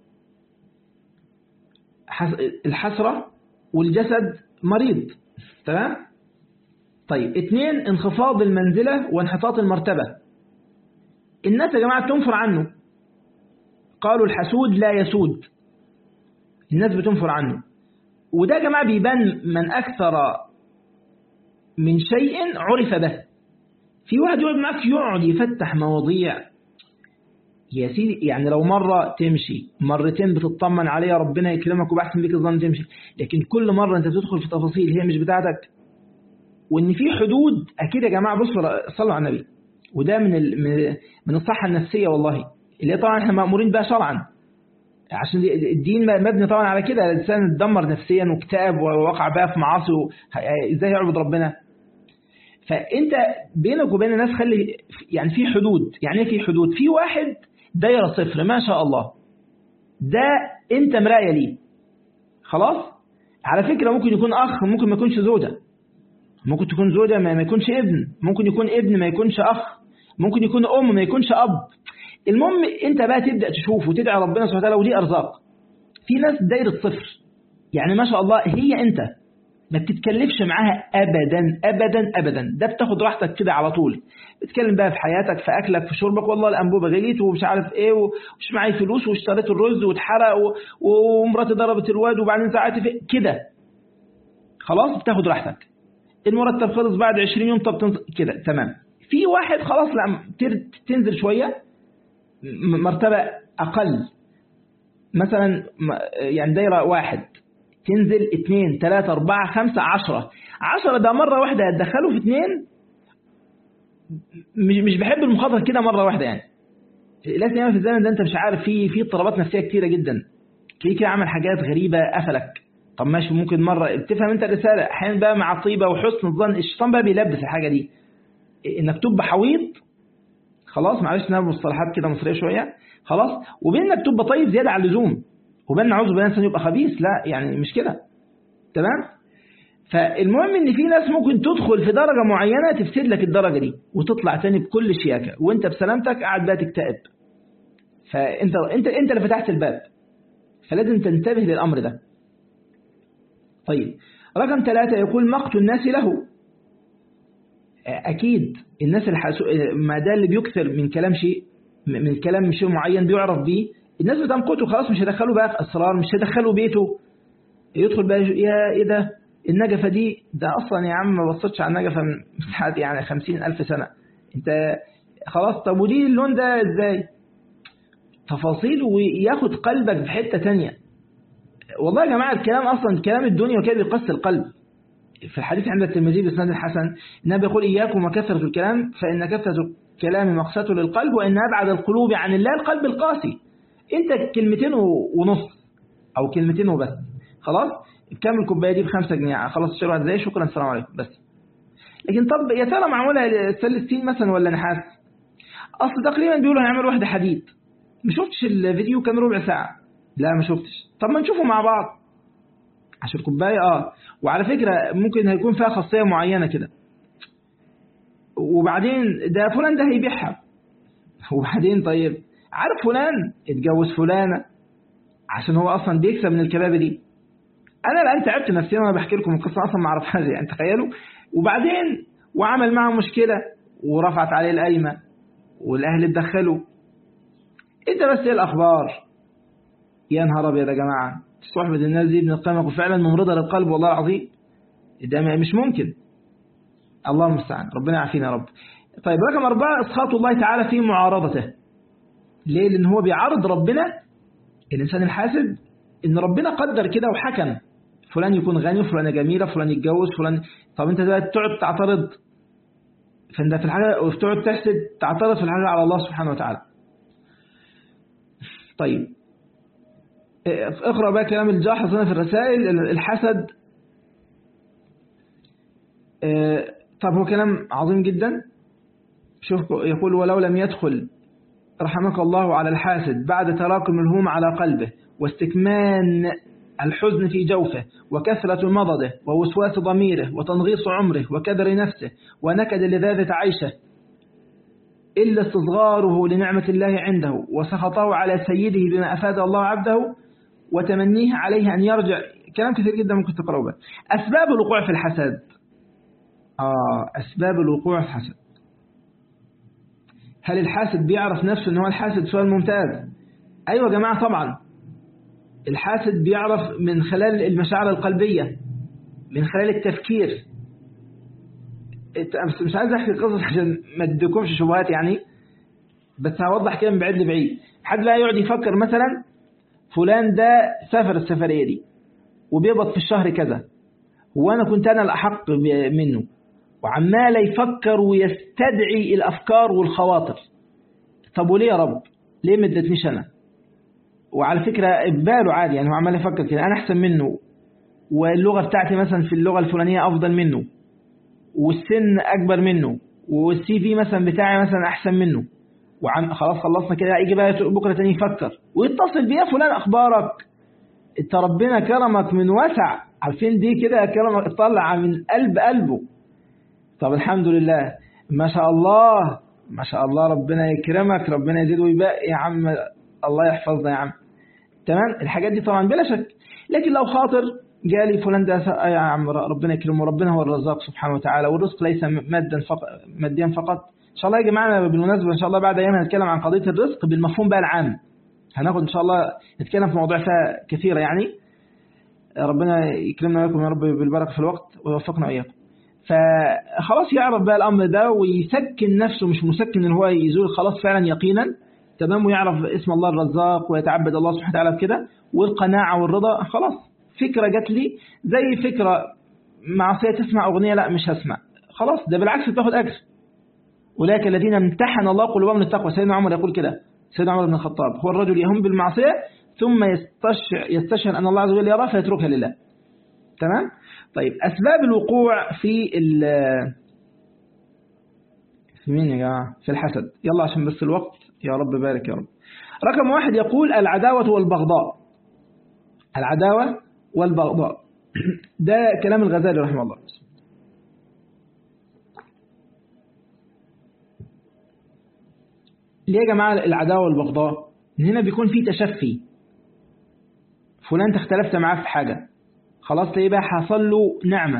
[SPEAKER 1] الحسرة والجسد مريض تمام طيب اثنين انخفاض المنزلة وانحطاط المرتبة الناس يا جماعة تنفر عنه قالوا الحسود لا يسود الناس بتنفر عنه وده يا جماعة بيبان من أكثر من شيء عرف به في واحد يقعد معك يقعد يفتح مواضيع يا سيدي يعني لو مرة تمشي مرتين بتطمن عليها ربنا يكرمك وبحسن بك الظن تمشي لكن كل مرة انت بتدخل في تفاصيل هي مش بتاعتك وان في حدود اكيد يا جماعة بصوا صلوا على النبي وده من من الصحة النفسية والله اللي طبعا احنا مأمورين بها شرعا عشان الدين مبني طبعا على كده الانسان اتدمر نفسيا واكتئب ووقع بقى في معاصي ازاي يعبد ربنا فانت بينك وبين الناس خلي يعني في حدود يعني ايه في حدود في واحد دايره صفر ما شاء الله ده انت مرايه ليه خلاص على فكره ممكن يكون اخ ممكن ما يكونش زوجه ممكن تكون زوجه ما يكونش ابن ممكن يكون ابن ما يكونش اخ ممكن يكون ام ما يكونش اب المهم انت بقى تبدا تشوف وتدعي ربنا سبحانه وتعالى ودي ارزاق في ناس دايره صفر يعني ما شاء الله هي انت ما بتتكلفش معاها ابدا ابدا ابدا ده بتاخد راحتك كده على طول بتتكلم بقى في حياتك في اكلك في شربك والله الانبوبه غليت ومش عارف ايه ومش معايا فلوس واشتريت الرز واتحرق ومراتي ضربت الواد وبعدين ساعات في كده خلاص بتاخد راحتك المرتب خلص بعد 20 يوم طب تنز... كده تمام في واحد خلاص لا تنزل شويه مرتبه اقل مثلا يعني دايره واحد تنزل اثنين ثلاثة أربعة خمسة عشرة عشرة ده مرة واحدة هتدخله في اثنين مش مش بحب المخاطرة كده مرة واحدة يعني لازم يعمل في الزمن ده انت مش عارف في في اضطرابات نفسية كتيرة جدا تلاقيه كده عمل حاجات غريبة قفلك طب ماشي ممكن مرة بتفهم انت الرسالة احيانا بقى مع طيبة وحسن الظن الشيطان بقى بيلبس الحاجة دي انك تبقى حويط خلاص معلش نعمل مصطلحات كده مصرية شوية خلاص وبين انك تبقى طيب زيادة عن اللزوم وبين نعوذ بالله انسان يبقى خبيث لا يعني مش كده تمام فالمهم ان في ناس ممكن تدخل في درجة معينة تفسد لك الدرجة دي وتطلع تاني بكل شياكة وانت بسلامتك قاعد بقى تكتئب فانت انت انت اللي فتحت الباب فلازم تنتبه للامر ده طيب رقم ثلاثة يقول مقت الناس له أكيد الناس اللي ما ده اللي بيكثر من كلام شيء من كلام شيء معين بيعرف بيه الناس بتنقطه خلاص مش هيدخلوا بقى في أسرار مش هيدخلوا بيته يدخل بقى يا إيه ده النجفة دي ده أصلا يا عم ما بصيتش على النجفة من ساعات يعني خمسين ألف سنة أنت خلاص طب ودي اللون ده إزاي تفاصيل وياخد قلبك في حتة تانية والله يا جماعة الكلام أصلا كلام الدنيا وكده بيقص القلب في الحديث عند الترمذي بإسناد الحسن النبي يقول إياكم وكثرة الكلام فإن كثرة الكلام مقسة للقلب وإن أبعد القلوب عن الله القلب القاسي أنت كلمتين ونص أو كلمتين وبس خلاص كام الكوباية دي بخمسة جنيه خلاص اشتريها ازاي شكرا السلام عليكم بس لكن طب يا ترى معمولة سلستين مثلا ولا نحاس أصل تقريبا بيقولوا هنعمل واحدة حديد ما شفتش الفيديو كان ربع ساعة لا ما شفتش طب ما نشوفه مع بعض عشان كوباية اه وعلى فكرة ممكن هيكون فيها خاصية معينة كده وبعدين ده فلان ده هيبيعها وبعدين طيب عارف فلان اتجوز فلانة عشان هو اصلا بيكسب من الكبابة دي انا الان تعبت نفسيا وانا بحكي لكم القصة اصلا ما اعرفهاش يعني تخيلوا وبعدين وعمل معه مشكلة ورفعت عليه القايمة والاهل اتدخلوا انت بس ايه الاخبار يا نهار ابيض يا جماعه صحبة الناس دي ابن القيم فعلا ممرضة للقلب والله العظيم ده مش ممكن الله المستعان ربنا يعافينا يا رب طيب رقم أربعة إسخاط الله تعالى في معارضته ليه لأن هو بيعارض ربنا الإنسان الحاسد إن ربنا قدر كده وحكم فلان يكون غني فلانة جميلة فلان يتجوز فلان طب أنت دلوقتي تقعد تعترض فأنت في الحاجة وتقعد تحسد تعترض في الحاجة على الله سبحانه وتعالى طيب اقرأ بقى كلام الجاحظ هنا في الرسائل الحسد طب هو كلام عظيم جدا شوف يقول ولو لم يدخل رحمك الله على الحاسد بعد تراكم الهوم على قلبه واستكمان الحزن في جوفه وكثرة مضضه ووسواس ضميره وتنغيص عمره وكدر نفسه ونكد لذاذة عيشه إلا استصغاره لنعمة الله عنده وسخطه على سيده بما أفاد الله عبده وتمنيه عليه أن يرجع كلام كثير جدا ممكن تقرأه بقى أسباب الوقوع في الحسد آه أسباب الوقوع في الحسد هل الحاسد بيعرف نفسه أنه هو الحاسد سؤال ممتاز أيوة يا جماعة طبعا الحاسد بيعرف من خلال المشاعر القلبية من خلال التفكير مش عايز احكي قصص عشان ما اديكمش شبهات يعني بس هوضح كده من بعيد لبعيد حد لا يقعد يفكر مثلا فلان ده سافر السفرية دي وبيقبض في الشهر كذا وانا كنت انا الاحق منه وعمال يفكر ويستدعي الافكار والخواطر طب وليه يا رب ليه ما ادتنيش انا وعلى فكرة باله عادي يعني هو عمال يفكر كده أنا أحسن منه واللغة بتاعتي مثلا في اللغة الفلانية أفضل منه والسن أكبر منه والسي في مثلا بتاعي مثلا أحسن منه وعم خلاص خلصنا كده يجي بقى بكرة تاني يفكر ويتصل بيا فلان أخبارك انت ربنا كرمك من وسع عارفين دي كده كرمك طلع من قلب قلبه طب الحمد لله ما شاء الله ما شاء الله ربنا يكرمك ربنا يزيد ويبقى يا عم الله يحفظنا يا عم تمام الحاجات دي طبعا بلا شك لكن لو خاطر جالي فلان ده يا عم ربنا يكرمه ربنا هو الرزاق سبحانه وتعالى والرزق ليس مادا فقط ماديا فقط ان شاء الله يا جماعه بالمناسبه ان شاء الله بعد ايام هنتكلم عن قضيه الرزق بالمفهوم بقى العام هناخد ان شاء الله نتكلم في مواضيع فيها كثيره يعني ربنا يكرمنا وياكم يا رب بالبركه في الوقت ويوفقنا واياكم فخلاص يعرف بقى الامر ده ويسكن نفسه مش مسكن ان هو يزول خلاص فعلا يقينا تمام ويعرف اسم الله الرزاق ويتعبد الله سبحانه وتعالى بكده والقناعه والرضا خلاص فكره جات لي زي فكره معصيه تسمع اغنيه لا مش هسمع خلاص ده بالعكس بتاخد اجر اولئك الذين امتحن الله قلوبهم للتقوى سيدنا عمر يقول كده سيدنا عمر بن الخطاب هو الرجل يهم بالمعصيه ثم يستشعر, يستشعر ان الله عز وجل يراه فيتركها لله تمام طيب أسباب الوقوع في ال في مين يا جماعة في الحسد يلا عشان بس الوقت يا رب بارك يا رب رقم واحد يقول العداوة والبغضاء العداوة والبغضاء ده كلام الغزالي رحمه الله ليه يا جماعة العداوة والبغضاء هنا بيكون في تشفي فلان تختلفت معاه في حاجة خلاص تلاقيه بقى حصل له نعمة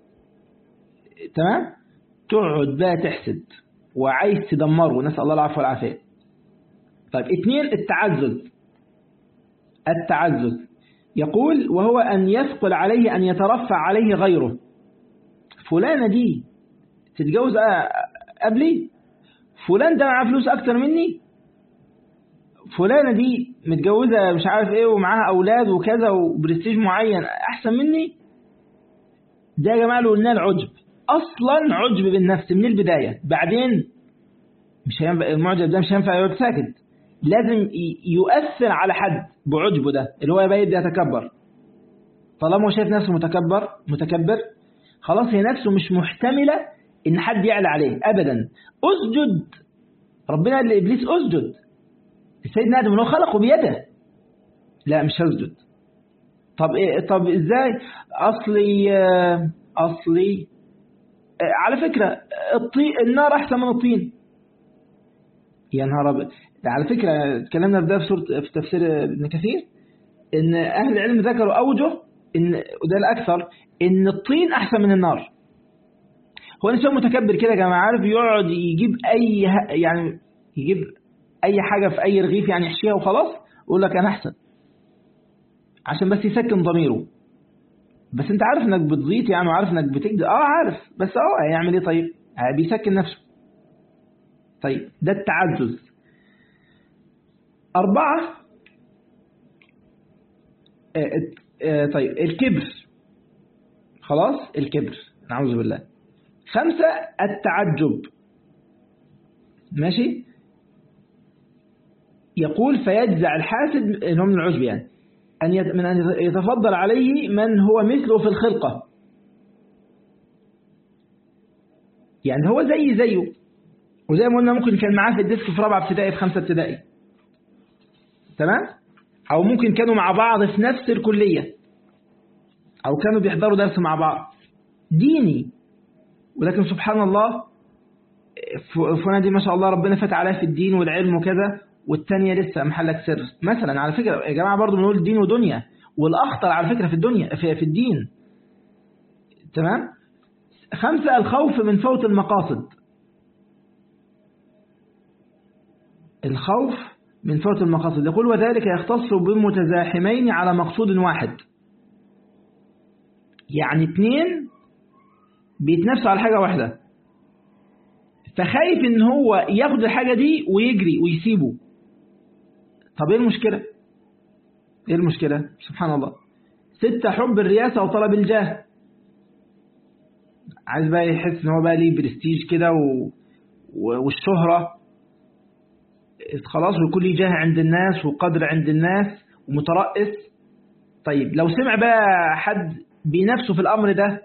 [SPEAKER 1] تمام تقعد بقى تحسد وعايز تدمره نسأل الله العفو والعافية طيب اثنين التعزز التعزز يقول وهو أن يثقل عليه أن يترفع عليه غيره فلانة دي تتجوز قبلي فلان ده معاه فلوس أكتر مني فلانة دي متجوزة مش عارف ايه ومعاها أولاد وكذا وبرستيج معين أحسن مني ده يا جماعة اللي قلنا العجب أصلا عجب بالنفس من البداية بعدين مش هينفع المعجب ده مش هينفع يقعد ساكت لازم يؤثر على حد بعجبه ده اللي هو يبقى يبدأ يتكبر طالما هو شايف نفسه متكبر متكبر خلاص هي نفسه مش محتملة إن حد يعلى عليه أبدا أسجد ربنا قال لإبليس أسجد سيدنا آدم هو خلقه بيده لا مش هسجد طب إيه طب ازاي اصلي اصلي على فكرة الطين النار احسن من الطين يا نهار ابيض على فكرة اتكلمنا في ده في سورة في تفسير ابن كثير ان اهل العلم ذكروا اوجه ان وده الاكثر ان الطين احسن من النار هو الانسان متكبر كده يا جماعه عارف يقعد يجيب اي يعني يجيب اي حاجة في اي رغيف يعني يحشيها وخلاص يقول لك انا احسن عشان بس يسكن ضميره بس انت عارف انك بتزيط يعني وعارف انك بتكذب اه عارف بس اه هيعمل ايه طيب بيسكن نفسه طيب ده التعزز أربعة اه اه طيب الكبر خلاص الكبر نعوذ بالله خمسة التعجب ماشي يقول فيجزع الحاسد انه من العجب يعني أن من أن يتفضل عليه من هو مثله في الخلقة يعني هو زي زيه وزي ما قلنا ممكن كان معاه في الديسك في رابعة ابتدائي في خمسة ابتدائي تمام أو ممكن كانوا مع بعض في نفس الكلية أو كانوا بيحضروا درس مع بعض ديني ولكن سبحان الله فلان دي ما شاء الله ربنا فتح عليها في الدين والعلم وكذا والتانية لسه محلك سر مثلا على فكرة يا جماعة برضو بنقول دين ودنيا والأخطر على فكرة في الدنيا في, في الدين تمام خمسة الخوف من فوت المقاصد الخوف من فوت المقاصد يقول وذلك يختص بمتزاحمين على مقصود واحد يعني اتنين بيتنافسوا على حاجة واحدة فخايف ان هو ياخد الحاجة دي ويجري ويسيبه طب ايه المشكلة ايه المشكلة سبحان الله ستة حب الرياسة وطلب الجاه عايز بقى يحس ان هو بقى ليه برستيج كده و... والشهرة خلاص ويكون ليه جاه عند الناس وقدر عند الناس ومترأس طيب لو سمع بقى حد بنفسه في الأمر ده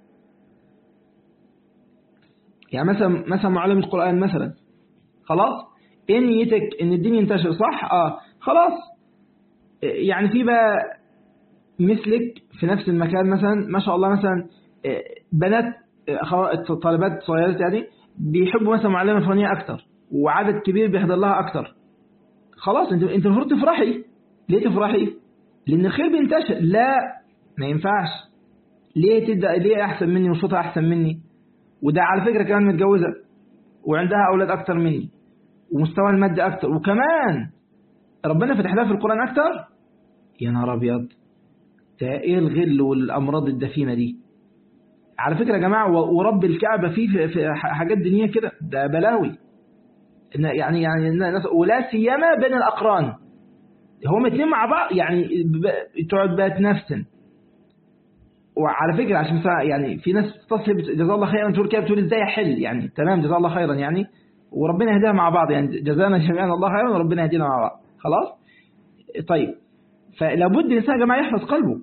[SPEAKER 1] يعني مثلا مثلا معلم القرآن مثلا خلاص ايه نيتك ان الدين ينتشر صح اه خلاص يعني في بقى مثلك في نفس المكان مثلا ما شاء الله مثلا بنات طالبات صغيرات يعني بيحبوا مثلا معلمة فلانية أكتر وعدد كبير بيحضر لها أكتر خلاص انت انت المفروض تفرحي ليه تفرحي لأن الخير بينتشر لا ما ينفعش ليه تبدأ ليه أحسن مني وصوتها أحسن مني وده على فكرة كمان متجوزة وعندها أولاد أكتر مني ومستوى المادي أكتر وكمان ربنا فتح لها في القرآن أكتر يا نهار أبيض ده إيه الغل والأمراض الدفينة دي على فكرة يا جماعة ورب الكعبة فيه في حاجات دينية كده ده بلاوي يعني يعني الناس ولا سيما بين الأقران هم اتنين مع بعض يعني تقعد بقى تنفسن وعلى فكرة عشان يعني في ناس تصل جزاه الله خيرا تقول كده بتقول ازاي احل يعني تمام جزاه الله خيرا يعني وربنا يهديها مع بعض يعني جزانا جميعا الله خيرا وربنا يهدينا مع بعض خلاص طيب فلابد الانسان يا جماعه يحفظ قلبه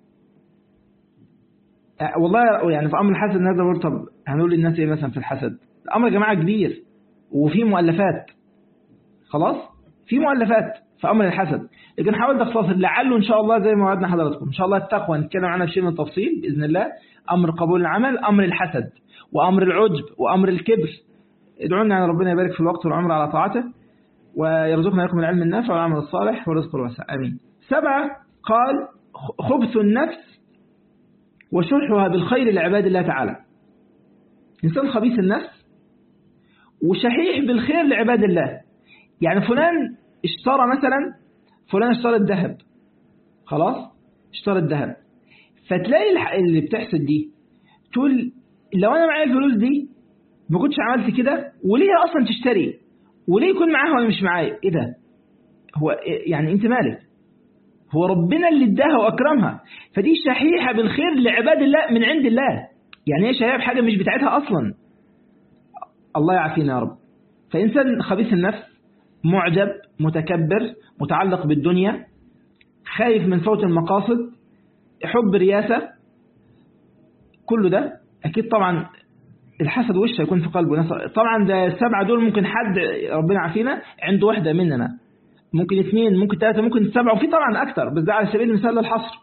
[SPEAKER 1] والله يعني في امر الحسد هذا برضه طب هنقول للناس ايه مثلا في الحسد الامر يا جماعه كبير وفي مؤلفات خلاص في مؤلفات في امر الحسد لكن حاول تختصر لعله ان شاء الله زي ما وعدنا حضراتكم ان شاء الله التقوى نتكلم عنها بشيء من التفصيل باذن الله امر قبول العمل امر الحسد وامر العجب وامر الكبر ادعوا لنا ان ربنا يبارك في الوقت والعمر على طاعته ويرزقنا لكم العلم النافع والعمل الصالح والرزق الواسع امين سبعه قال خبث النفس وشرحها بالخير لعباد الله تعالى إنسان خبيث النفس وشحيح بالخير لعباد الله يعني فلان اشترى مثلا فلان اشترى الذهب خلاص اشترى الذهب فتلاقي اللي بتحسد دي تقول لو انا معايا الفلوس دي ما كنتش عملت كده وليه اصلا تشتري وليه يكون معاها وانا مش معايا ايه ده هو يعني انت مالك هو ربنا اللي اداها واكرمها فدي شحيحه بالخير لعباد الله من عند الله يعني هي شحيحه بحاجه مش بتاعتها اصلا الله يعافينا يا رب فانسان خبيث النفس معجب متكبر متعلق بالدنيا خايف من فوت المقاصد حب رياسه كل ده اكيد طبعا الحسد وش هيكون في قلبه طبعا ده السبعه دول ممكن حد ربنا يعافينا عنده واحده مننا ممكن اثنين ممكن ثلاثة ممكن سبعة وفي طبعا أكثر بس ده على سبيل المثال للحصر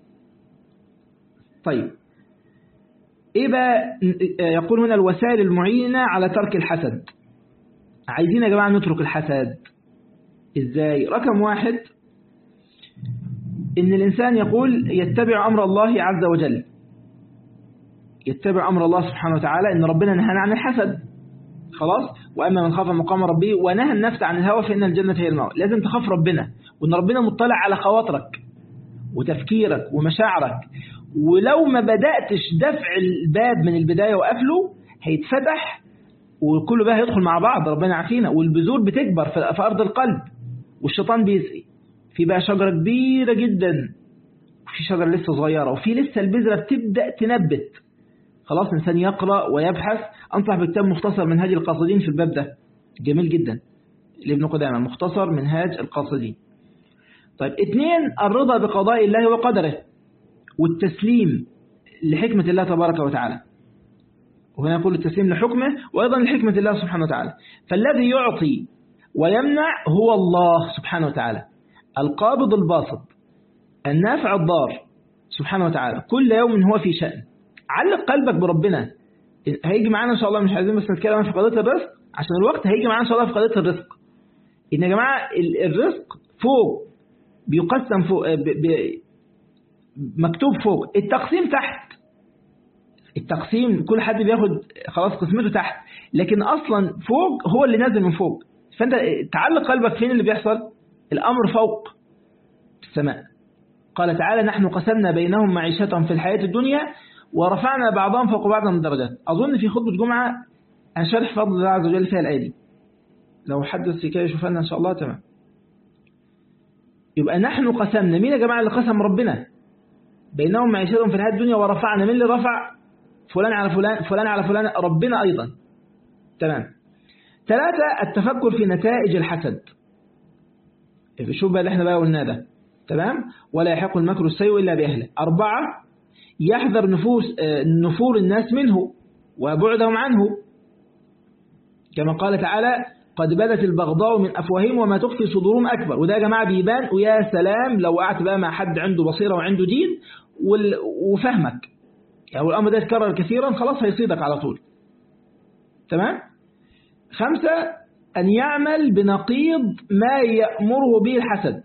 [SPEAKER 1] طيب إيه بقى يقول هنا الوسائل المعينة على ترك الحسد عايزين يا جماعة نترك الحسد إزاي رقم واحد إن الإنسان يقول يتبع أمر الله عز وجل يتبع أمر الله سبحانه وتعالى إن ربنا نهانا عن الحسد خلاص وأما من خاف مقام ربه ونهى النفس عن الهوى فإن الجنة هي المأوى لازم تخاف ربنا وإن ربنا مطلع على خواطرك وتفكيرك ومشاعرك ولو ما بدأتش دفع الباب من البداية وقفله هيتفتح وكله بقى هيدخل مع بعض ربنا يعافينا والبذور بتكبر في أرض القلب والشيطان بيسقي في بقى شجرة كبيرة جدا وفي شجرة لسه صغيرة وفي لسه البذرة بتبدأ تنبت خلاص إنسان يقرأ ويبحث أنصح بكتاب مختصر منهاج القاصدين في الباب ده جميل جدا لابن قدامة مختصر منهاج القاصدين طيب اثنين الرضا بقضاء الله وقدره والتسليم لحكمة الله تبارك وتعالى وهنا يقول التسليم لحكمه وأيضا لحكمة الله سبحانه وتعالى فالذي يعطي ويمنع هو الله سبحانه وتعالى القابض الباسط النافع الضار سبحانه وتعالى كل يوم هو في شأن علق قلبك بربنا هيجي معانا ان شاء الله مش عايزين بس نتكلم في قضيه الرزق عشان الوقت هيجي معانا ان شاء الله في قضيه الرزق ان يا جماعه الرزق فوق بيقسم فوق ب... ب... مكتوب فوق التقسيم تحت التقسيم كل حد بياخد خلاص قسمته تحت لكن اصلا فوق هو اللي نازل من فوق فانت تعلق قلبك فين اللي بيحصل الامر فوق في السماء قال تعالى نحن قسمنا بينهم معيشتهم في الحياه الدنيا ورفعنا بعضهم فوق بعض من الدرجات أظن في خطبة جمعة هنشرح فضل الله عز وجل فيها الآية دي لو حد كده يشوف لنا إن شاء الله تمام يبقى نحن قسمنا مين يا جماعة اللي قسم ربنا بينهم معيشتهم في الحياة الدنيا ورفعنا مين اللي رفع فلان على فلان فلان على فلان ربنا أيضا تمام ثلاثة التفكر في نتائج الحسد شوف بقى اللي احنا بقى قلناه ده تمام ولا يحق المكر السيء إلا بأهله أربعة يحذر نفوس نفور الناس منه وبعدهم عنه كما قال تعالى قد بدت البغضاء من أفواههم وما تخفي صدورهم أكبر وده يا جماعة بيبان ويا سلام لو قعدت بقى مع حد عنده بصيرة وعنده دين وفهمك يعني الأمر ده يتكرر كثيرا خلاص هيصيدك على طول تمام خمسة أن يعمل بنقيض ما يأمره به الحسد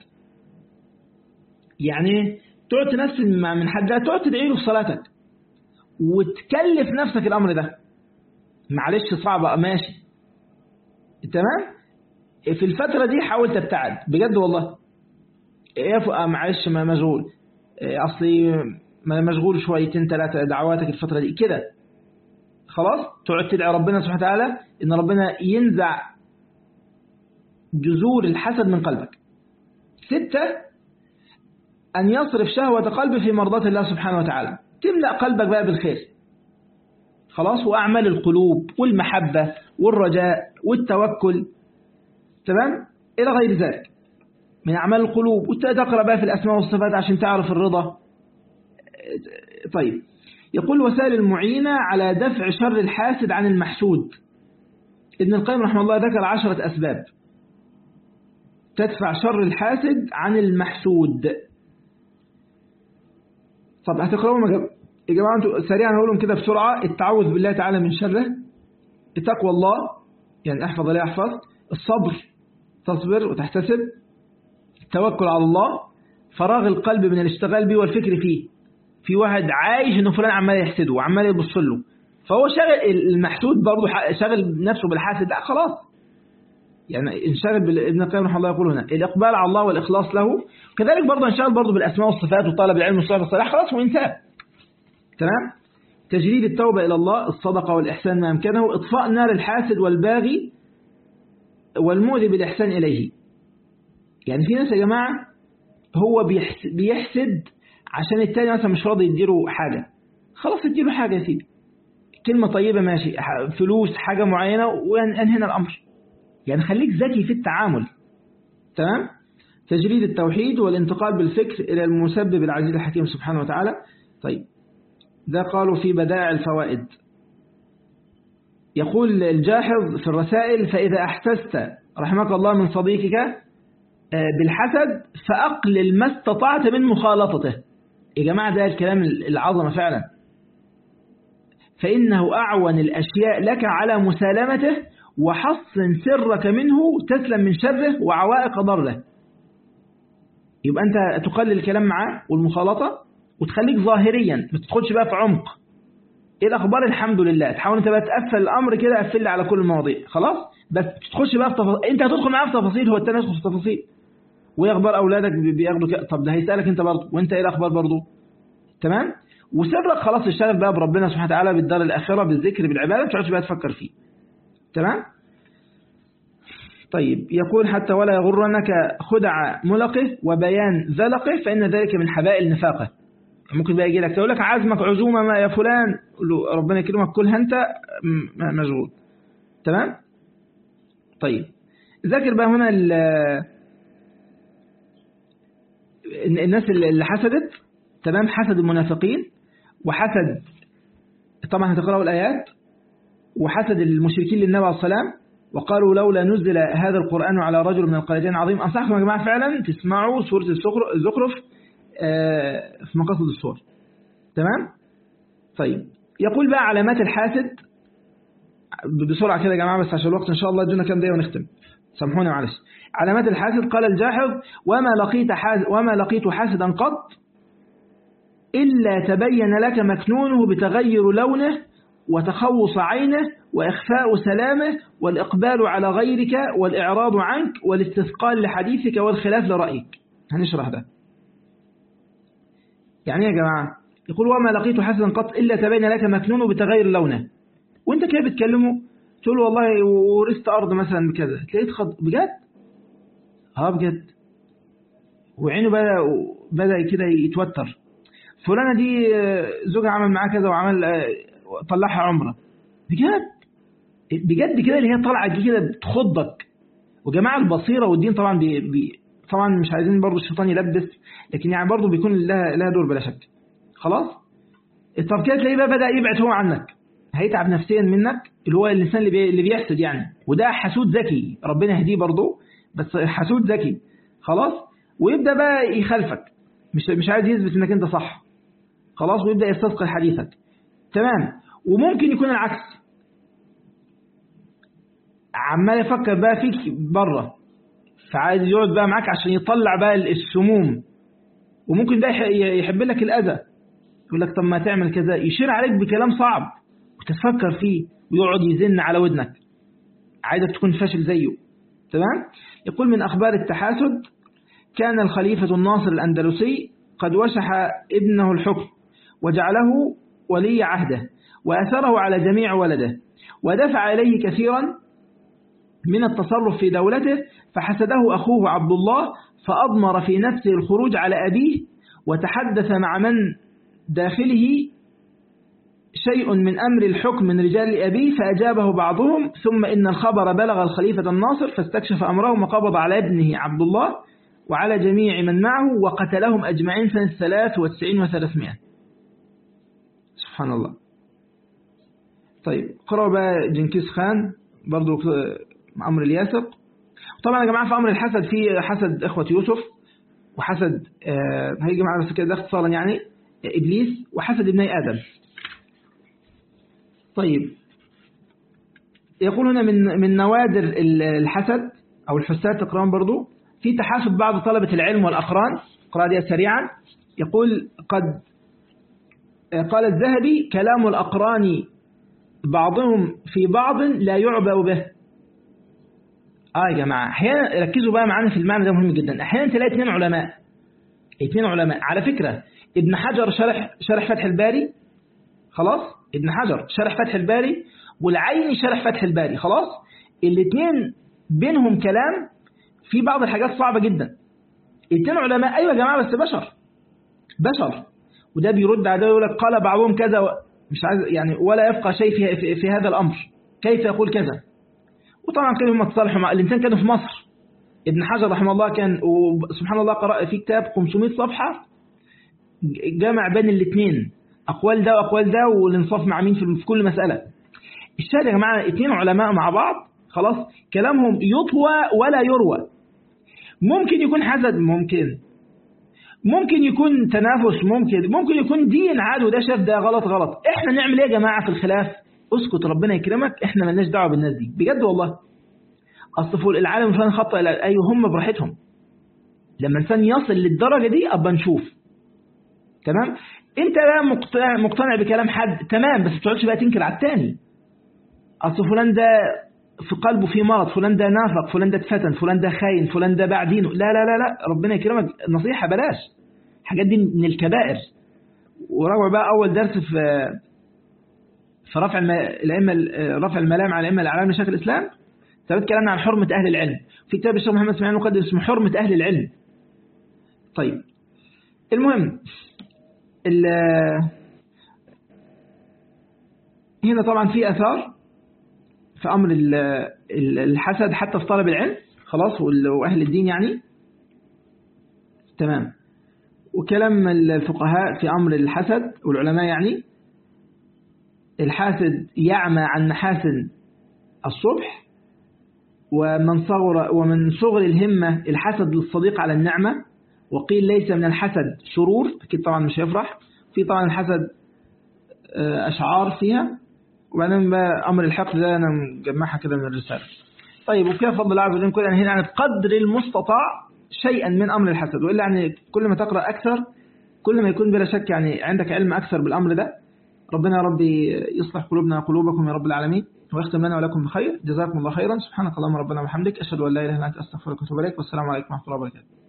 [SPEAKER 1] يعني تقعد تنسل من حد ده تقعد تدعي له في صلاتك وتكلف نفسك الأمر ده معلش صعبة ماشي تمام في الفترة دي حاول تبتعد بجد والله ايه معلش ما مشغول اصلي مشغول شويتين ثلاثة دعواتك الفترة دي كده خلاص تقعد تدعي ربنا سبحانه وتعالى ان ربنا ينزع جذور الحسد من قلبك ستة أن يصرف شهوة قلبه في مرضاة الله سبحانه وتعالى تملأ قلبك بقى بالخير خلاص وأعمال القلوب والمحبة والرجاء والتوكل تمام إلى غير ذلك من أعمال القلوب وتقرأ بقى في الأسماء والصفات عشان تعرف الرضا طيب يقول وسائل المعينة على دفع شر الحاسد عن المحسود ابن القيم رحمه الله ذكر عشرة أسباب تدفع شر الحاسد عن المحسود طب هتقرأوا يا جماعة انتوا سريعا هقولهم كده بسرعة التعوذ بالله تعالى من شره تقوى الله يعني احفظ لا يحفظ الصبر تصبر وتحتسب التوكل على الله فراغ القلب من الاشتغال به والفكر فيه في واحد عايش انه فلان عمال يحسده وعمال يبص له فهو شغل المحسود برضه شغل نفسه بالحاسد لا خلاص يعني انشغل ابن القيم رحمه الله يقول هنا الاقبال على الله والاخلاص له كذلك برضه انشغل برضه بالاسماء والصفات وطلب العلم والصلاه والصلاح خلاص هو انتهى تمام تجريد التوبة إلى الله الصدقة والإحسان ما أمكنه إطفاء نار الحاسد والباغي والمؤذي بالإحسان إليه يعني في ناس يا جماعة هو بيحسد عشان التاني مثلا مش راضي يديله حاجة خلاص اديله حاجة يا سيدي كلمة طيبة ماشي فلوس حاجة معينة وانهينا الأمر يعني خليك ذكي في التعامل تمام تجريد التوحيد والانتقال بالفكر إلى المسبب العزيز الحكيم سبحانه وتعالى طيب ده قالوا في بدائع الفوائد يقول الجاحظ في الرسائل فإذا أحسست رحمك الله من صديقك بالحسد فأقلل ما استطعت من مخالطته يا جماعة ده الكلام العظمة فعلا فإنه أعون الأشياء لك على مسالمته وحصن سرك منه تسلم من شره وعوائق ضره يبقى أنت تقلل الكلام معاه والمخالطة وتخليك ظاهريا ما تدخلش بقى في عمق ايه الاخبار الحمد لله تحاول انت بقى تقفل الامر كده قفل على كل المواضيع خلاص بس تدخلش بقى في تفاصيل انت هتدخل معاه في تفاصيل هو التاني يدخل في تفاصيل وايه اخبار اولادك بياخدوا كده طب ده هيسالك انت برضه وانت ايه الاخبار برضه تمام وسرك خلاص اشتغل بقى بربنا سبحانه وتعالى بالدار الاخره بالذكر بالعباده ما تقعدش بقى تفكر فيه تمام طيب يقول حتى ولا يغرنك خدع ملقه وبيان ذلقه فإن ذلك من حبائل نفاقه ممكن بقى يجي لك تقول لك عزمك عزومة ما يا فلان له ربنا يكرمك كلها انت مشغول تمام طيب ذاكر بقى هنا الناس اللي حسدت تمام حسد المنافقين وحسد طبعا هتقرأوا الآيات وحسد المشركين للنبي عليه السلام وقالوا لولا نزل هذا القرآن على رجل من القريتين عظيم أنصحكم يا جماعة فعلا تسمعوا سورة الزخرف في مقاصد الصور تمام طيب يقول بقى علامات الحاسد بسرعة كده يا جماعة بس عشان الوقت إن شاء الله ادونا كام دقيقة ونختم سامحوني معلش علامات الحاسد قال الجاحظ وما لقيت حاسد وما لقيت حاسدا قط إلا تبين لك مكنونه بتغير لونه وتخوص عينه وإخفاء سلامه والإقبال على غيرك والإعراض عنك والاستثقال لحديثك والخلاف لرأيك هنشرح ده يعني يا جماعة يقول وما لقيت حسنا قط إلا تبين لك مكنونه بتغير لونه وانت كده بتكلمه تقول والله ورثت أرض مثلا بكذا تلاقيه تخض بجد ها بجد وعينه بدأ, بدأ كده يتوتر فلانة دي زوجها عمل معاه كذا وعمل طلعها عمره بجد بجد كده اللي هي طالعه دي كده بتخضك وجماعه البصيره والدين طبعا بي بي طبعا مش عايزين برضو الشيطان يلبس لكن يعني برضو بيكون لها لها دور بلا شك خلاص طب كده تلاقيه بقى بدأ يبعد هو عنك هيتعب نفسيا منك اللي هو الإنسان اللي, بي... اللي بيحسد يعني وده حسود ذكي ربنا يهديه برضه بس حسود ذكي خلاص ويبدأ بقى يخالفك مش مش عايز يثبت انك انت صح خلاص ويبدأ يستثقل حديثك تمام وممكن يكون العكس عمال يفكر بقى فيك بره فعايز يقعد بقى معاك عشان يطلع بقى السموم وممكن ده يحب لك الأذى يقول لك طب ما تعمل كذا يشير عليك بكلام صعب وتفكر فيه ويقعد يزن على ودنك عايزك تكون فاشل زيه تمام يقول من أخبار التحاسد كان الخليفة الناصر الأندلسي قد وشح ابنه الحكم وجعله ولي عهده وأثره على جميع ولده ودفع إليه كثيرا من التصرف في دولته فحسده أخوه عبد الله فأضمر في نفسه الخروج على أبيه وتحدث مع من داخله شيء من أمر الحكم من رجال أبيه فأجابه بعضهم ثم إن الخبر بلغ الخليفة الناصر فاستكشف أمرهم وقبض على ابنه عبد الله وعلى جميع من معه وقتلهم أجمعين سنة 93 و300 سبحان الله طيب قرأوا بقى جنكيز خان برضو أمر الياسق طبعا يا جماعة في أمر الحسد في حسد إخوة يوسف وحسد آه هيجي معنا بس كده اختصارا يعني إبليس وحسد ابني آدم طيب يقول هنا من من نوادر الحسد أو الحساد تقرأون برضو في تحاسد بعض طلبة العلم والأقران قراءة دي سريعا يقول قد قال الذهبي كلام الأقران بعضهم في بعض لا يعبأ به آه يا جماعة أحيانا ركزوا بقى معانا في المعنى ده مهم جدا أحيانا تلاقي اثنين علماء اثنين علماء على فكرة ابن حجر شرح شرح فتح الباري خلاص ابن حجر شرح فتح الباري والعيني شرح فتح الباري خلاص الاثنين بينهم كلام في بعض الحاجات صعبة جدا اثنين علماء أيوة يا جماعة بس بشر بشر وده بيرد على ده يقول لك قال بعضهم كذا مش عايز يعني ولا يبقى شيء في, في, في هذا الأمر كيف يقول كذا وطبعا كانوا هم تصالحوا مع الاثنين كانوا في مصر ابن حجر رحمه الله كان وسبحان الله قرأ في كتاب 500 صفحة جمع بين الاثنين أقوال ده وأقوال ده والانصاف مع مين في كل مسألة الشاهد يا جماعة اثنين علماء مع بعض خلاص كلامهم يطوى ولا يروى ممكن يكون حسد ممكن ممكن يكون تنافس ممكن ممكن يكون دين عاد وده شاف ده غلط غلط احنا نعمل ايه يا جماعة في الخلاف اسكت ربنا يكرمك احنا ملناش دعوه بالناس دي بجد والله اصل فوق العالم فلان خطأ ايوه هم براحتهم لما انسان يصل للدرجة دي ابقى نشوف تمام انت بقى مقتنع, مقتنع بكلام حد تمام بس ما تقعدش بقى تنكر على التاني اصل فلان ده في قلبه في مرض فلان ده نافق فلان ده اتفتن فلان ده خاين فلان ده باع دينه لا لا لا لا ربنا يكرمك نصيحة بلاش الحاجات دي من الكبائر وراجع بقى اول درس في في رفع الأئمة رفع الملام على الأئمة الأعلام لشيخ الإسلام ثبت كلامنا عن حرمة أهل العلم في كتاب الشيخ محمد اسماعيل المقدم اسمه حرمة أهل العلم طيب المهم هنا طبعا في أثار في أمر الحسد حتى في طلب العلم خلاص وأهل الدين يعني تمام وكلام الفقهاء في أمر الحسد والعلماء يعني الحاسد يعمى عن محاسن الصبح ومن صغر ومن صغر الهمة الحسد للصديق على النعمة وقيل ليس من الحسد شرور أكيد طبعا مش هيفرح في طبعا الحسد أشعار فيها وبعدين بقى أمر الحقد ده أنا مجمعها كده من الرسالة طيب وكيف فضل الله عز وجل كل يعني هنا يعني بقدر المستطاع شيئا من أمر الحسد وإلا يعني كل ما تقرأ أكثر كل ما يكون بلا شك يعني عندك علم أكثر بالأمر ده ربنا يا رب يصلح قلوبنا وقلوبكم يا رب العالمين ويختم لنا ولكم بخير جزاكم الله خيرا سبحانك اللهم ربنا وبحمدك أشهد أن لا إله إلا أنت أستغفرك وأتوب إليك والسلام عليكم ورحمة الله وبركاته